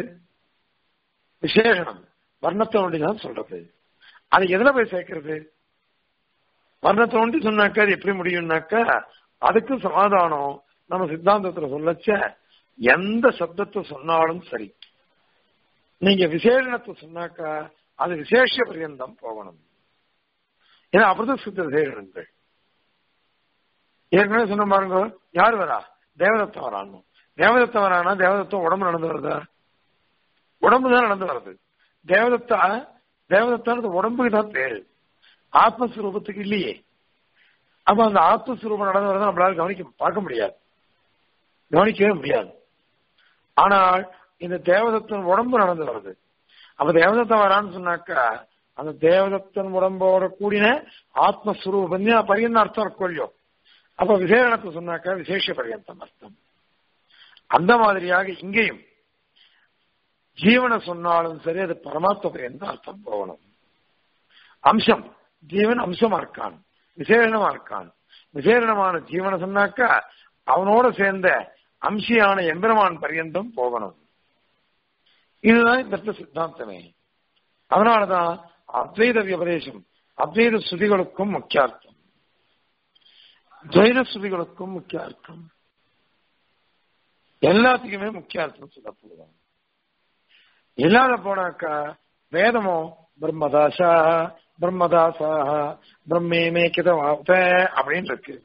விசேஷனம் வர்ணத்தை ஒண்டி தான் சொல்றது அது எதுல போய் சேர்க்கிறது வர்ணத்தை ஒண்டி சொன்னாக்கா அது எப்படி முடியும்னாக்கா அதுக்கு சமாதானம் நம்ம சித்தாந்தத்துல சொல்லச்ச எந்த சப்தத்தை சொன்னாலும் சரி நீங்க விசேஷணத்தை சொன்னாக்கா அது விசேஷ பரியந்தம் போகணும் ஏன்னா அப்படிதான் சித்த விசேஷணங்கள் ஏற்கனவே சொன்ன பாருங்க யார் வரா தேவதத்தம் வரான்னு தேவதத்தம் வரானா தேவதத்தம் உடம்பு நடந்து வருதா உடம்பு தான் நடந்து வருது தேவதத்தா தேவதத்தானது உடம்புக்கு தான் பேரு ஆத்மஸ்வரூபத்துக்கு இல்லையே அப்ப அந்த ஆத்மஸ்வரூபம் நடந்து வரதை நம்மளால கவனிக்க பார்க்க முடியாது கவனிக்கவே முடியாது ஆனால் இந்த தேவதத்தன் உடம்பு நடந்து வருது அப்ப தேவதத்தன் வரான்னு சொன்னாக்கா அந்த தேவதத்தன் உடம்போட கூடின ஆத்மஸ்வரூபம் பரியந்த அர்த்தம் இருக்கும் இல்லையோ அப்ப விசேஷத்தை சொன்னாக்கா விசேஷ பரியந்தம் அர்த்தம் அந்த மாதிரியாக இங்கேயும் ஜீவனை சொன்னாலும் சரி அது பரமாத்ம பரியந்தம் அர்த்தம் போகணும் அம்சம் ஜீவன் அம்சமா இருக்கான் விசேஷமா இருக்கான் விசேஷமான ஜீவனை சொன்னாக்கா அவனோட சேர்ந்த அம்சியான எம்பெருமான் பரியந்தம் போகணும் இதுதான் இந்த சித்தாந்தமே அதனாலதான் அத்வைத விபதேசம் அத்வைத ஸ்ருதிகளுக்கும் முக்கியார்த்தம் துவைத ஸ்ருதிகளுக்கும் முக்கிய அர்த்தம் எல்லாத்துக்குமே முக்கிய அர்த்தம் சொல்லப்படுவாங்க இல்லாத போனாக்கா வேதமோ பிரம்மதாசா பிரம்மதாசா பிரம்மேமே கிதவாப்த அப்படின்னு இருக்கு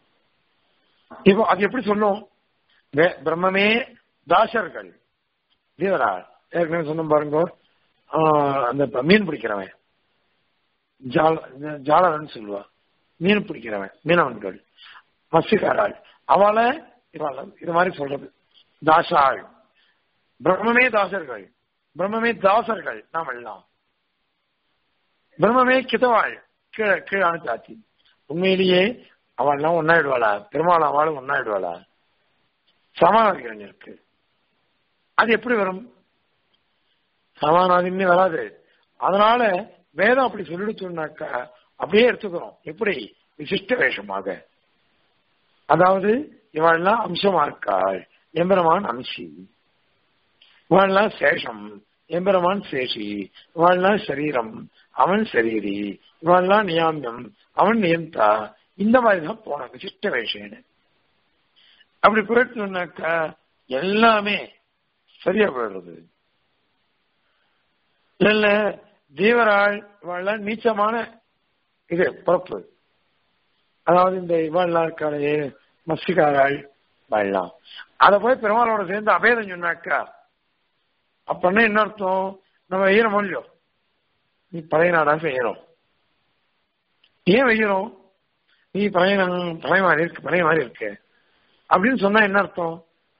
இப்போ அது எப்படி சொல்லும் பிரம்மமே தாசர்கள் தீவரா ஏற்கனவே சொன்ன பாருங்க அந்த மீன் பிடிக்கிறவன் ஜால ஜாலவன் சொல்லுவா மீன் பிடிக்கிறவன் மீனவன்கள் மசிகாராள் அவளை இவாள இது மாதிரி சொல்றது தாசாள் பிரம்மமே தாசர்கள் பிரம்மமே தாசர்கள் நாம் எல்லாம் பிரம்மமே கிதவாள் கீழே கீழான ஜாத்தி உண்மையிலேயே அவள்லாம் ஒன்னாயிடுவாளா பெருமாள் அவளும் ஒன்னாயிடுவாளா சமானாதிகரன் இருக்கு அது எப்படி வரும் சமானாதின்னு வராது அதனால வேதம் அப்படி சொல்லிடுச்சோம்னாக்கா அப்படியே எடுத்துக்கிறோம் எப்படி விசிஷ்ட வேஷமாக அதாவது இவள்லாம் அம்சமா இருக்காள் எம்பெருமான் அம்சி இவள்லாம் சேஷம் எம்பெருமான் சேஷி இவள்லாம் சரீரம் அவன் சரீரி இவள்லாம் நியாமியம் அவன் நியந்தா இந்த மாதிரி தான் போன விசிஷ்ட வேஷேன்னு அப்படி போயிட்டோம்னாக்கா எல்லாமே சரியா போயிடுறது இல்ல ஜீவராள் இவெல்லாம் நீச்சமான இது பிறப்பு அதாவது இந்த இவெல்லாம் இருக்காளே மசிகாராள் வாழலாம் அதை போய் பெருமாளோட சேர்ந்து அபேதம் சொன்னாக்கா அப்படின்னா என்ன அர்த்தம் நம்ம வெய்யறோம் இல்லையோ நீ பழைய நாடா செய்யறோம் ஏன் வெய்யறோம் நீ பழைய பழைய மாதிரி இருக்கு பழைய மாதிரி இருக்கு அப்படின்னு சொன்னா என்ன அர்த்தம்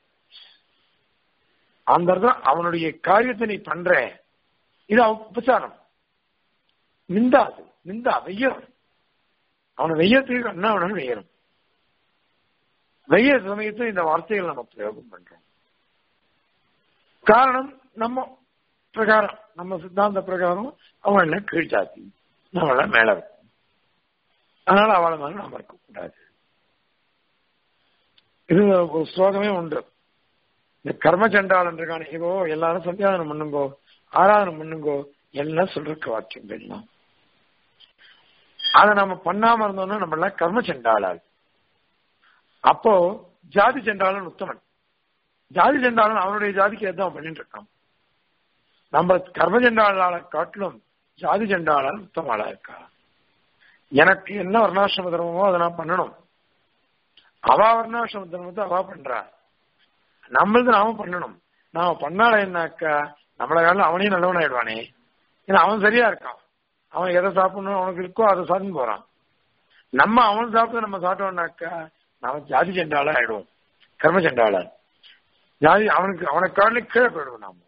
அந்த இடத்துல அவனுடைய காரியத்தை நீ பண்ற இது உபச்சாரம் நிந்தா அது நிந்தா வெய்யணும் அவனை வெய்யத்துக்கு என்ன வேணாலும் வெய்யணும் வெய்ய சமயத்தில் இந்த வார்த்தைகள் நம்ம பிரயோகம் பண்றோம் காரணம் நம்ம பிரகாரம் நம்ம சித்தாந்த பிரகாரம் அவன் என்ன கீழ்ச்சாத்தி நம்மள மேல இருக்கும் அதனால அவளை மேல நாம இருக்கக்கூடாது இது ஒரு ஸ்லோகமே உண்டு இந்த கர்ம சண்டாளன் இருக்கான இதோ எல்லாரும் சந்தியாதனம் பண்ணுங்கோ ஆராதனை பண்ணுங்கோ எல்லாம் சொல்றக்கு வாக்கியங்கள்லாம் அதை நம்ம பண்ணாம இருந்தோம்னா நம்ம எல்லாம் கர்ம சண்டாளாள் அப்போ ஜாதி சென்றாலும் உத்தமன் ஜாதி சென்றாலும் அவனுடைய ஜாதிக்கு எதான் பண்ணிட்டு இருக்கான் நம்ம கர்ம சென்றாளால காட்டிலும் ஜாதி சென்றாளால் உத்தமாளா இருக்கா எனக்கு என்ன வர்ணாசிரம தர்மமோ அதை நான் பண்ணணும் அவா வர்ணாசிரம தர்மத்தை அவா பண்றா நம்மளது நாம பண்ணணும் நாம பண்ணால என்னாக்கா நம்மள காலம் அவனையும் நல்லவன் ஆயிடுவானே ஏன்னா அவன் சரியா இருக்கான் அவன் எதை சாப்பிடணும் அவனுக்கு இருக்கோ அதை சாப்பிட்டு போறான் நம்ம அவன் சாப்பிட்டு நம்ம சாப்பிட்டோம்னாக்கா நாம ஜாதி சென்றால ஆயிடுவோம் கர்ம சென்றால ஜாதி அவனுக்கு அவனை காலில் கீழே போயிடுவோம் நாம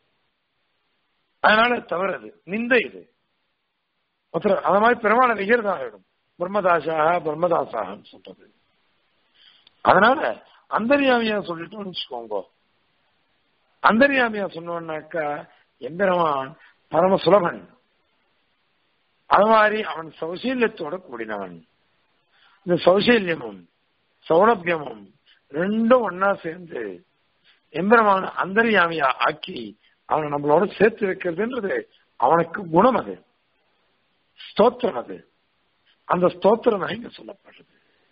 அதனால தவறது நிந்தை இது ஒருத்தர் அந்த மாதிரி பெருமாளை விகிறதா ஆயிடும் பிரம்மதாசாக பிரம்மதாசாகன்னு சொல்றது அதனால அந்தரியாமியா சொல்லிட்டு வச்சுக்கோங்க அந்தரியாமியா சொன்னோம்னாக்கா எம்பெருமான் பரம சுலபன் அது மாதிரி அவன் சௌசீல்யத்தோட கூடினவன் இந்த சௌசீல்யமும் சௌலபியமும் ரெண்டும் ஒன்னா சேர்ந்து எம்பெருமான அந்தரியாமியா ஆக்கி அவனை நம்மளோட சேர்த்து வைக்கிறதுன்றது அவனுக்கு குணம் அது ஸ்தோத்திரம் அது அந்த ஸ்தோத்திரம் தான் இங்க சொல்லப்படுறது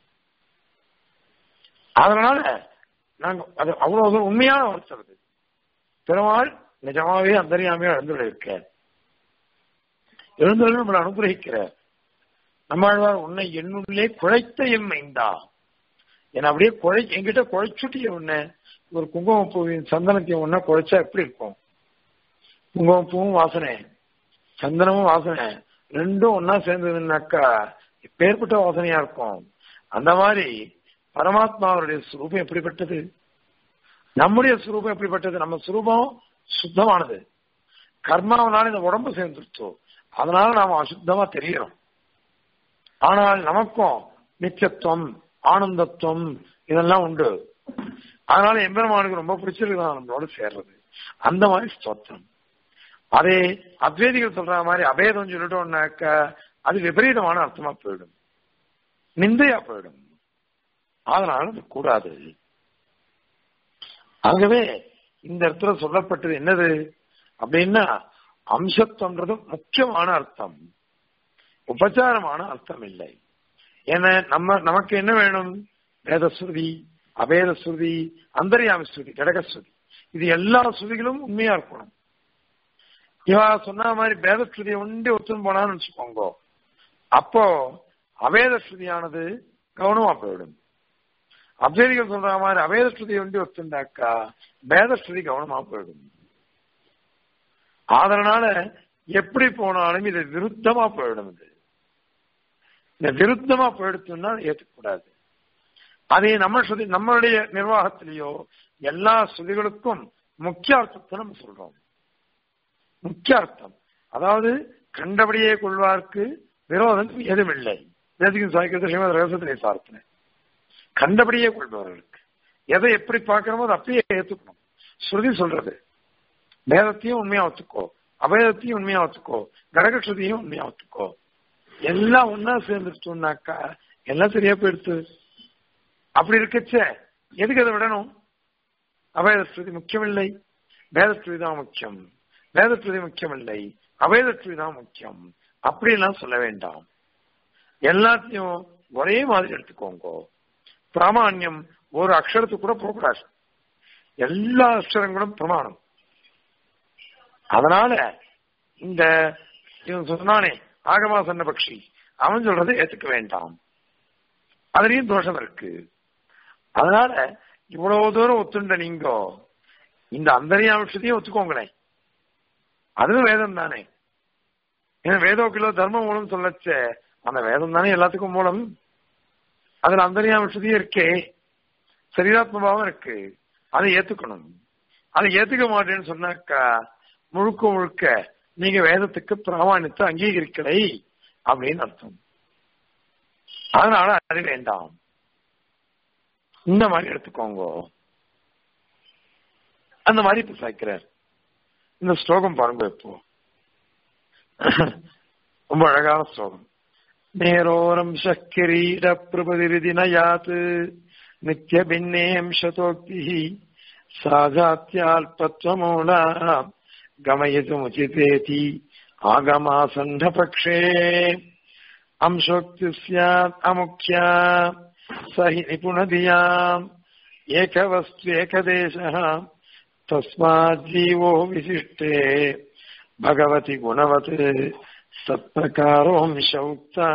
அதனால நாங்க அது அவ்வளவு உண்மையான வார்த்தை அது பெருமாள் நிஜமாவே அந்தரியாமையா எழுந்துள்ள இருக்க எழுந்துள்ள நம்மளை அனுகிரகிக்கிற நம்மாழ்வார் உன்னை என்னுள்ளே குழைத்த எம்மைந்தா என்ன அப்படியே குழை என்கிட்ட குழைச்சுட்டிய உன்ன ஒரு குங்குமப்பூவின் சந்தனத்தையும் ஒன்னா குழைச்சா எப்படி இருக்கும் குங்குமப்பூவும் வாசனை சந்தனமும் வாசனை ரெண்டும் ஒன்னா சேர்ந்ததுன்னாக்கா எப்பேற்பட்ட வாசனையா இருக்கும் அந்த மாதிரி பரமாத்மாவுடைய சுரூபம் எப்படிப்பட்டது நம்முடைய சுரூபம் எப்படிப்பட்டது நம்ம சுரூபம் சுத்தமானது கர்மாவனால இந்த உடம்பு சேர்ந்துருச்சோ அதனால நாம அசுத்தமா தெரியறோம் ஆனால் நமக்கும் நிச்சயத்துவம் ஆனந்தத்துவம் இதெல்லாம் உண்டு அதனால எம்பெருமானுக்கு ரொம்ப பிடிச்சிருக்கு நம்மளோட சேர்றது அந்த மாதிரி ஸ்தோத்திரம் அதே அத்வேதிகள் சொல்ற மாதிரி அபேதம் சொல்லிட்டோம்னாக்க அது விபரீதமான அர்த்தமா போயிடும் நிந்தையா போயிடும் அதனால அது கூடாது ஆகவே இந்த இடத்துல சொல்லப்பட்டது என்னது அப்படின்னா அம்சத்துவன்றது முக்கியமான அர்த்தம் உபச்சாரமான அர்த்தம் இல்லை ஏன்னா நம்ம நமக்கு என்ன வேணும் வேதஸ்ருதி அபேத ஸ்ருதி அந்தரியாம ஸ்ருதி கடகஸ்ருதி இது எல்லா ஸ்ருதிகளும் உண்மையா இருக்கணும் இவா சொன்ன மாதிரி வேதஸ்ருதியை ஒண்டி ஒத்துன்னு போனான்னு வச்சுக்கோங்க அப்போ அவேத ஸ்ருதியானது கவனமா போயிடும் அத்வைதிகள் சொல்ற மாதிரி அவேத ஸ்ருதி ஒண்டி ஒத்துண்டாக்கா வேத ஸ்ருதி கவனமா போயிடும் அதனால எப்படி போனாலும் இது விருத்தமா போயிடும் இது இந்த விருத்தமா போயிடுச்சுன்னா ஏற்றுக்கூடாது அதே நம்ம ஸ்ருதி நம்மளுடைய நிர்வாகத்திலேயோ எல்லா ஸ்ருதிகளுக்கும் முக்கிய அர்த்தத்தை நம்ம சொல்றோம் முக்கிய அர்த்தம் அதாவது கண்டபடியே கொள்வார்க்கு விரோதம் எதுவுமில்லை வேதிக்கும் சாய்க்கிறது ஸ்ரீமத் ரகசத்திலே சார்த்தின கண்டபடியே கொள்பவர்களுக்கு எதை எப்படி பார்க்கிறோமோ அதை அப்படியே ஏத்துக்கணும் ஸ்ருதி சொல்றது வேதத்தையும் உண்மையா ஒத்துக்கோ அபேதத்தையும் உண்மையா ஒத்துக்கோ கடகஸ்ருதியும் உண்மையா ஒத்துக்கோ எல்லாம் ஒன்னா சேர்ந்துட்டோம்னாக்கா எல்லாம் சரியா போயிடுத்து அப்படி இருக்கச்ச எதுக்கு அதை விடணும் அபேதஸ்ருதி முக்கியமில்லை வேதஸ்ருதி தான் முக்கியம் வேதஸ்ருதி முக்கியமில்லை அபேதஸ்ருதி தான் முக்கியம் அப்படிலாம் சொல்ல வேண்டாம் எல்லாத்தையும் ஒரே மாதிரி எடுத்துக்கோங்க பிராமான்யம் ஒரு அக்ஷரத்துக்கு கூட போகக்கூடாது எல்லா அக்ஷரங்களும் பிரமாணம் அதனால இந்த இவன் சொன்னானே ஆகமா சொன்ன பக்ஷி அவன் சொல்றதை ஏத்துக்க வேண்டாம் அதுலயும் தோஷம் இருக்கு அதனால இவ்வளவு தூரம் ஒத்துண்ட நீங்க இந்த அந்தரியாம்சத்தையும் ஒத்துக்கோங்களேன் அதுவும் வேதம் தானே ஏன்னா வேதோக்கிலோ தர்ம மூலம் சொல்லச்ச அந்த வேதம் தானே எல்லாத்துக்கும் மூலம் அதுல அந்தரியாம்சத்தையும் இருக்கே சரீராத்மபாவம் இருக்கு அதை ஏத்துக்கணும் அதை ஏத்துக்க மாட்டேன்னு சொன்னாக்கா முழுக்க முழுக்க நீங்க வேதத்துக்கு பிராமணியத்தை அங்கீகரிக்கலை அப்படின்னு அர்த்தம் அதனால அது வேண்டாம் இந்த மாதிரி எடுத்துக்கோங்க அந்த மாதிரி இப்ப சாய்க்கிறார் இந்த ஸ்லோகம் பாருங்க இப்போ ரொம்ப அழகான ஸ்லோகம் நேரோரம் சக்கிரீட பிரபதிரிதி நயாத் நித்திய பின்னேம்சதோக்தி சாஜாத்தியால்பத்வமூலா गमयितुमुचितेति आगमासन्धपक्षे अंशोक्ति स्यात् अमुख्या சஹி நிபுணதியாம் ஏகவஸ்து ஏகதேச தஸ்மாத் ஜீவோ விசிஷ்டே பகவதி குணவத் தத்பிரகாரோம்ச உக்தா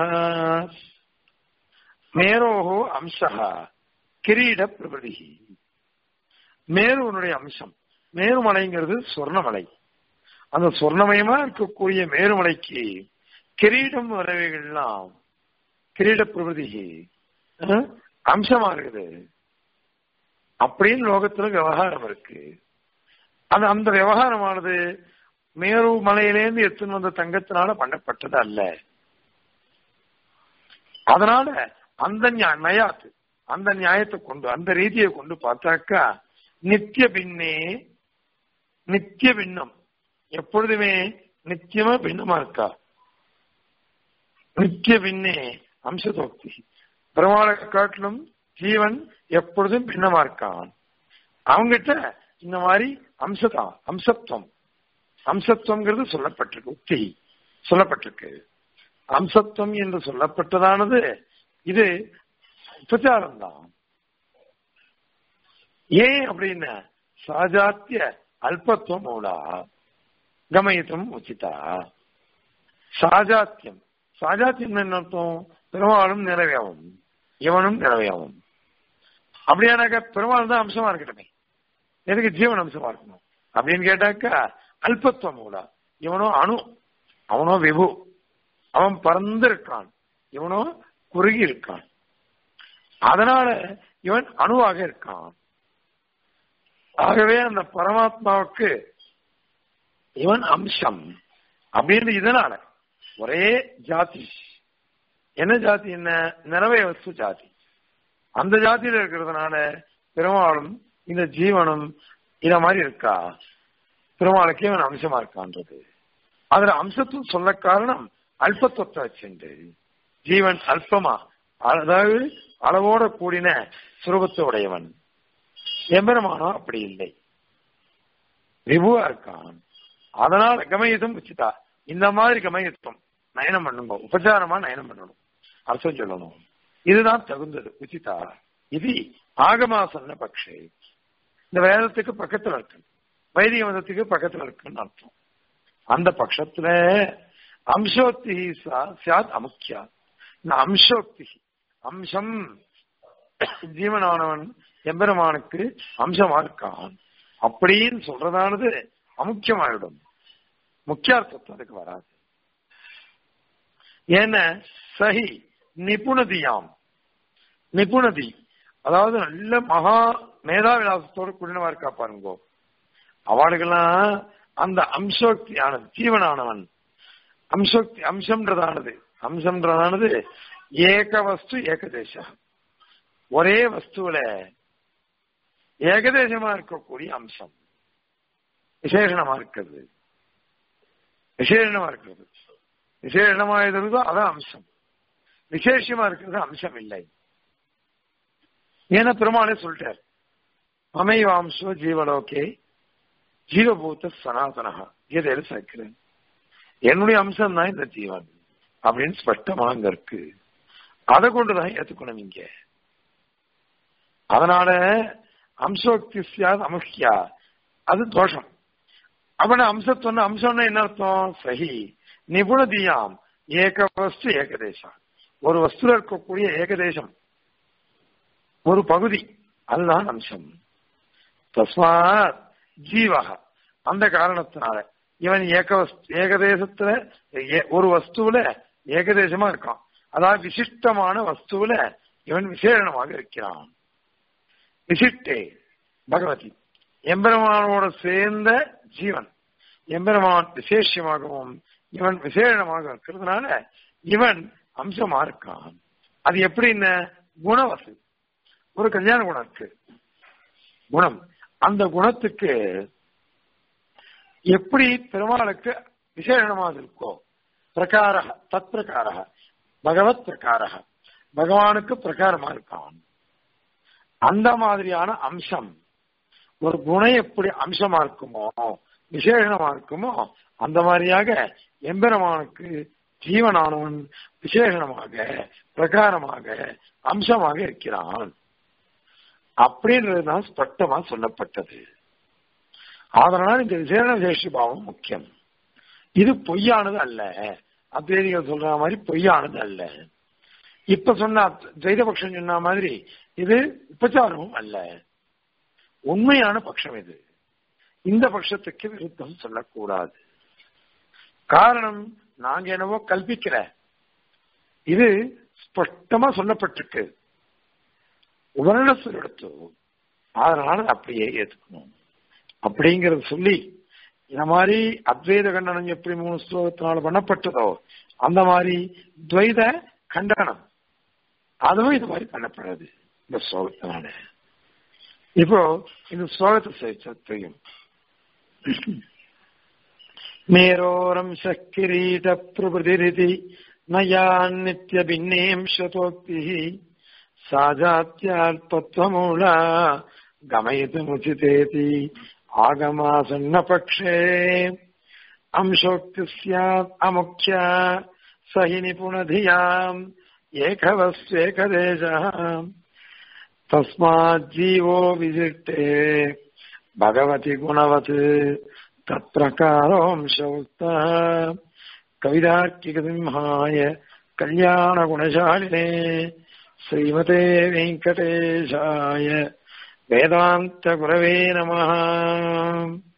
மேரோஹோ அம்சः கிரீட பிரபதி மேருவனுடைய அம்சம் மேருமலைங்கிறது சொர்ணமலை அந்த சொர்ணமயமா இருக்கக்கூடிய மேருமலைக்கு கிரீடம் வரவைகள்லாம் கிரீட பிரபதி அம்சமா இருக்குது அப்படின்னு லோகத்துல விவகாரம் இருக்கு அது அந்த விவகாரமானது மேரு மலையிலேருந்து எடுத்துன்னு வந்த தங்கத்தினால பண்ணப்பட்டது அல்ல அதனால அந்த நியா- நயாத்து அந்த நியாயத்தை கொண்டு அந்த ரீதியை கொண்டு பார்த்தாக்கா நித்திய பின்னே நித்திய பின்னம் எப்பொழுதுமே நித்தியமா பின்னமா இருக்கா நித்திய பின்னே அம்சதோக்தி பெருமாளை காட்டிலும் ஜீவன் எப்பொழுதும் பின்னமா இருக்கான் அவங்கிட்ட இந்த மாதிரி அம்சதா அம்சத்துவம் அம்சத்துவங்கிறது சொல்லப்பட்டிருக்கு உக்தி சொல்லப்பட்டிருக்கு அம்சத்துவம் என்று சொல்லப்பட்டதானது இது உபச்சாரம் தான் ஏன் அப்படின்னா சாஜாத்திய அல்பத்துவம் மூலா கமயித்தும் உச்சிதா சாஜாத்தியம் சாஜாத்தியம் என்ன அர்த்தம் பெருமாளும் நிறைவேவும் இவனும் நிறைவேவும் அப்படியானாக்கா பெருமாள் தான் அம்சமா இருக்கட்டுமே எதுக்கு ஜீவன் அம்சமா இருக்கணும் அப்படின்னு கேட்டாக்கா அல்பத்துவம் மூலா இவனோ அணு அவனோ விபு அவன் பறந்து இருக்கான் இவனோ குறுகி இருக்கான் அதனால இவன் அணுவாக இருக்கான் ஆகவே அந்த பரமாத்மாவுக்கு இவன் அம்சம் அப்படின்னு இதனால ஒரே ஜாதி என்ன ஜாதி என்ன நிறவே வஸ்து ஜாதி அந்த ஜாதியில இருக்கிறதுனால பெருமாளும் இந்த ஜீவனும் இத மாதிரி இருக்கா பெருமாளுக்கு இவன் அம்சமா இருக்கான்றது அதுல அம்சத்துவம் சொல்ல காரணம் அல்பத்துவத்தை வச்சுண்டு ஜீவன் அல்பமா அதாவது அளவோட கூடின சுரூபத்தை உடையவன் எம்பெருமானோ அப்படி இல்லை விபுவா இருக்கான் அதனால கமயத்தும் உச்சிதா இந்த மாதிரி கமயத்துவம் நயனம் பண்ணுங்க உபச்சாரமா நயனம் பண்ணணும் அர்த்தம் சொல்லணும் இதுதான் தகுந்தது உச்சிதா இது ஆகமாசன்ன பக்ஷே இந்த வேதத்துக்கு பக்கத்துல இருக்கு வைதிக மதத்துக்கு பக்கத்துல இருக்குன்னு அர்த்தம் அந்த பட்சத்துல அம்சோக்தி சாத் அமுக்கியா இந்த அம்சோக்தி அம்சம் ஜீவனானவன் எம்பெருமானுக்கு அம்சமா இருக்கான் அப்படின்னு சொல்றதானது அமுக்கியமாயிடும் முக்கியார்த்தம் அதுக்கு வராது ஏன்னா சஹி நிபுணதியாம் நிபுணதி அதாவது நல்ல மகா மேதாவிலாசத்தோட கூடினவா இருக்கா பாருங்கோ அவளுக்கெல்லாம் அந்த அம்சோக்தி ஆனது ஜீவனானவன் அம்சோக்தி அம்சம்ன்றதானது அம்சம்ன்றதானது ஏக வஸ்து ஏகதேசம் ஒரே வஸ்துவில ஏகதேசமா இருக்கக்கூடிய அம்சம் விசேஷணமா இருக்கிறது விசேஷணமா இருக்கிறது விசேஷமா இருக்கிறதோ அதான் அம்சம் விசேஷமா இருக்கிறது அம்சம் இல்லை ஏன்னா பெருமாளே சொல்லிட்டார் அமைவாம்சோ ஜீவலோகே ஜீவபூத சனாதனகா கீதையில சேர்க்கிறேன் என்னுடைய அம்சம் தான் இந்த ஜீவன் அப்படின்னு ஸ்பஷ்டமா அங்க இருக்கு அதை கொண்டுதான் ஏத்துக்கணும் இங்க அதனால அம்சோக்தி சியாது அமுக்கியா அது தோஷம் அவன அம்சத்தொன்னு அம்சம்னா என்ன அர்த்தம் சஹி நிபுணதியாம் ஏக வஸ்து ஏகதேசம் ஒரு வஸ்துல இருக்கக்கூடிய ஏகதேசம் ஒரு பகுதி அதுதான் அம்சம் தஸ்மாத் ஜீவக அந்த காரணத்தினால இவன் ஏக வஸ்து ஏகதேசத்துல ஏ- ஒரு வஸ்துவில ஏகதேசமா இருக்கான் அதாவது விசிஷ்டமான வஸ்துவில இவன் விசேஷமாக இருக்கிறான் விசிஷ்டே பகவதி எம்பெருமானோட சேர்ந்த ஜீவன் எம்பெருமான் விசேஷமாகவும் இவன் விசேஷமாக இருக்கிறதுனால இவன் அம்சமா இருக்கான் அது எப்படின்னு குணவசு ஒரு கல்யாண குணம் இருக்கு குணம் அந்த குணத்துக்கு எப்படி பெருமாளுக்கு விசேஷமாக இருக்கோ பிரகார தத் பிரகார பகவத் பிரகார பகவானுக்கு பிரகாரமா இருக்கான் அந்த மாதிரியான அம்சம் ஒரு குணம் எப்படி அம்சமா இருக்குமோ விசேஷமா இருக்குமோ அந்த மாதிரியாக எம்பெருமானுக்கு ஜீவனானவன் விசேஷணமாக பிரகாரமாக அம்சமாக இருக்கிறான் அப்படின்றதுதான் ஸ்பஷ்டமா சொல்லப்பட்டது அதனால் இந்த விசேஷ விசேஷ பாவம் முக்கியம் இது பொய்யானது அல்ல அத்வைதிகள் சொல்ற மாதிரி பொய்யானது அல்ல இப்ப சொன்ன துவைதபக்ஷம் சொன்ன மாதிரி இது உபச்சாரமும் அல்ல உண்மையான பட்சம் இது இந்த பட்சத்துக்கு விருத்தம் சொல்லக்கூடாது காரணம் நாங்க என்னவோ கல்பிக்கிற இது ஸ்பஷ்டமா சொல்லப்பட்டிருக்கு உபரணத்தில் எடுத்து அதனால அப்படியே ஏத்துக்கணும் அப்படிங்கறது சொல்லி இந்த மாதிரி அத்வைத கண்டனம் எப்படி மூணு ஸ்லோகத்தினால பண்ணப்பட்டதோ அந்த மாதிரி துவைத கண்டனம் அதுவும் இது மாதிரி பண்ணப்படுறது இந்த ஸ்லோகத்தினால இப்போ இந்த ஸ்லோகத்தை சேர்த்த தெரியும் மேரோரம் சக்கிரீட பிரபுதிரிதி நயாநித்ய பின்னேம்சதோக்தி சாஜாத்தியால்பத்வமூலா கமயித்துமுச்சிதேதி ஆகமாசன்னபக்ஷே अंशोक्ति स्यात् अमुख्या स हि निपुणधियाम् एकवस्वेकदेशः तस्माज्जीवो विशिष्टे भगवति गुणवत् तत्प्रकारोऽंश उक्तः कविदार्किकसिंहाय कल्याणगुणशालिने श्रीमते वेङ्कटेशाय वेदान्तगुरवे नमः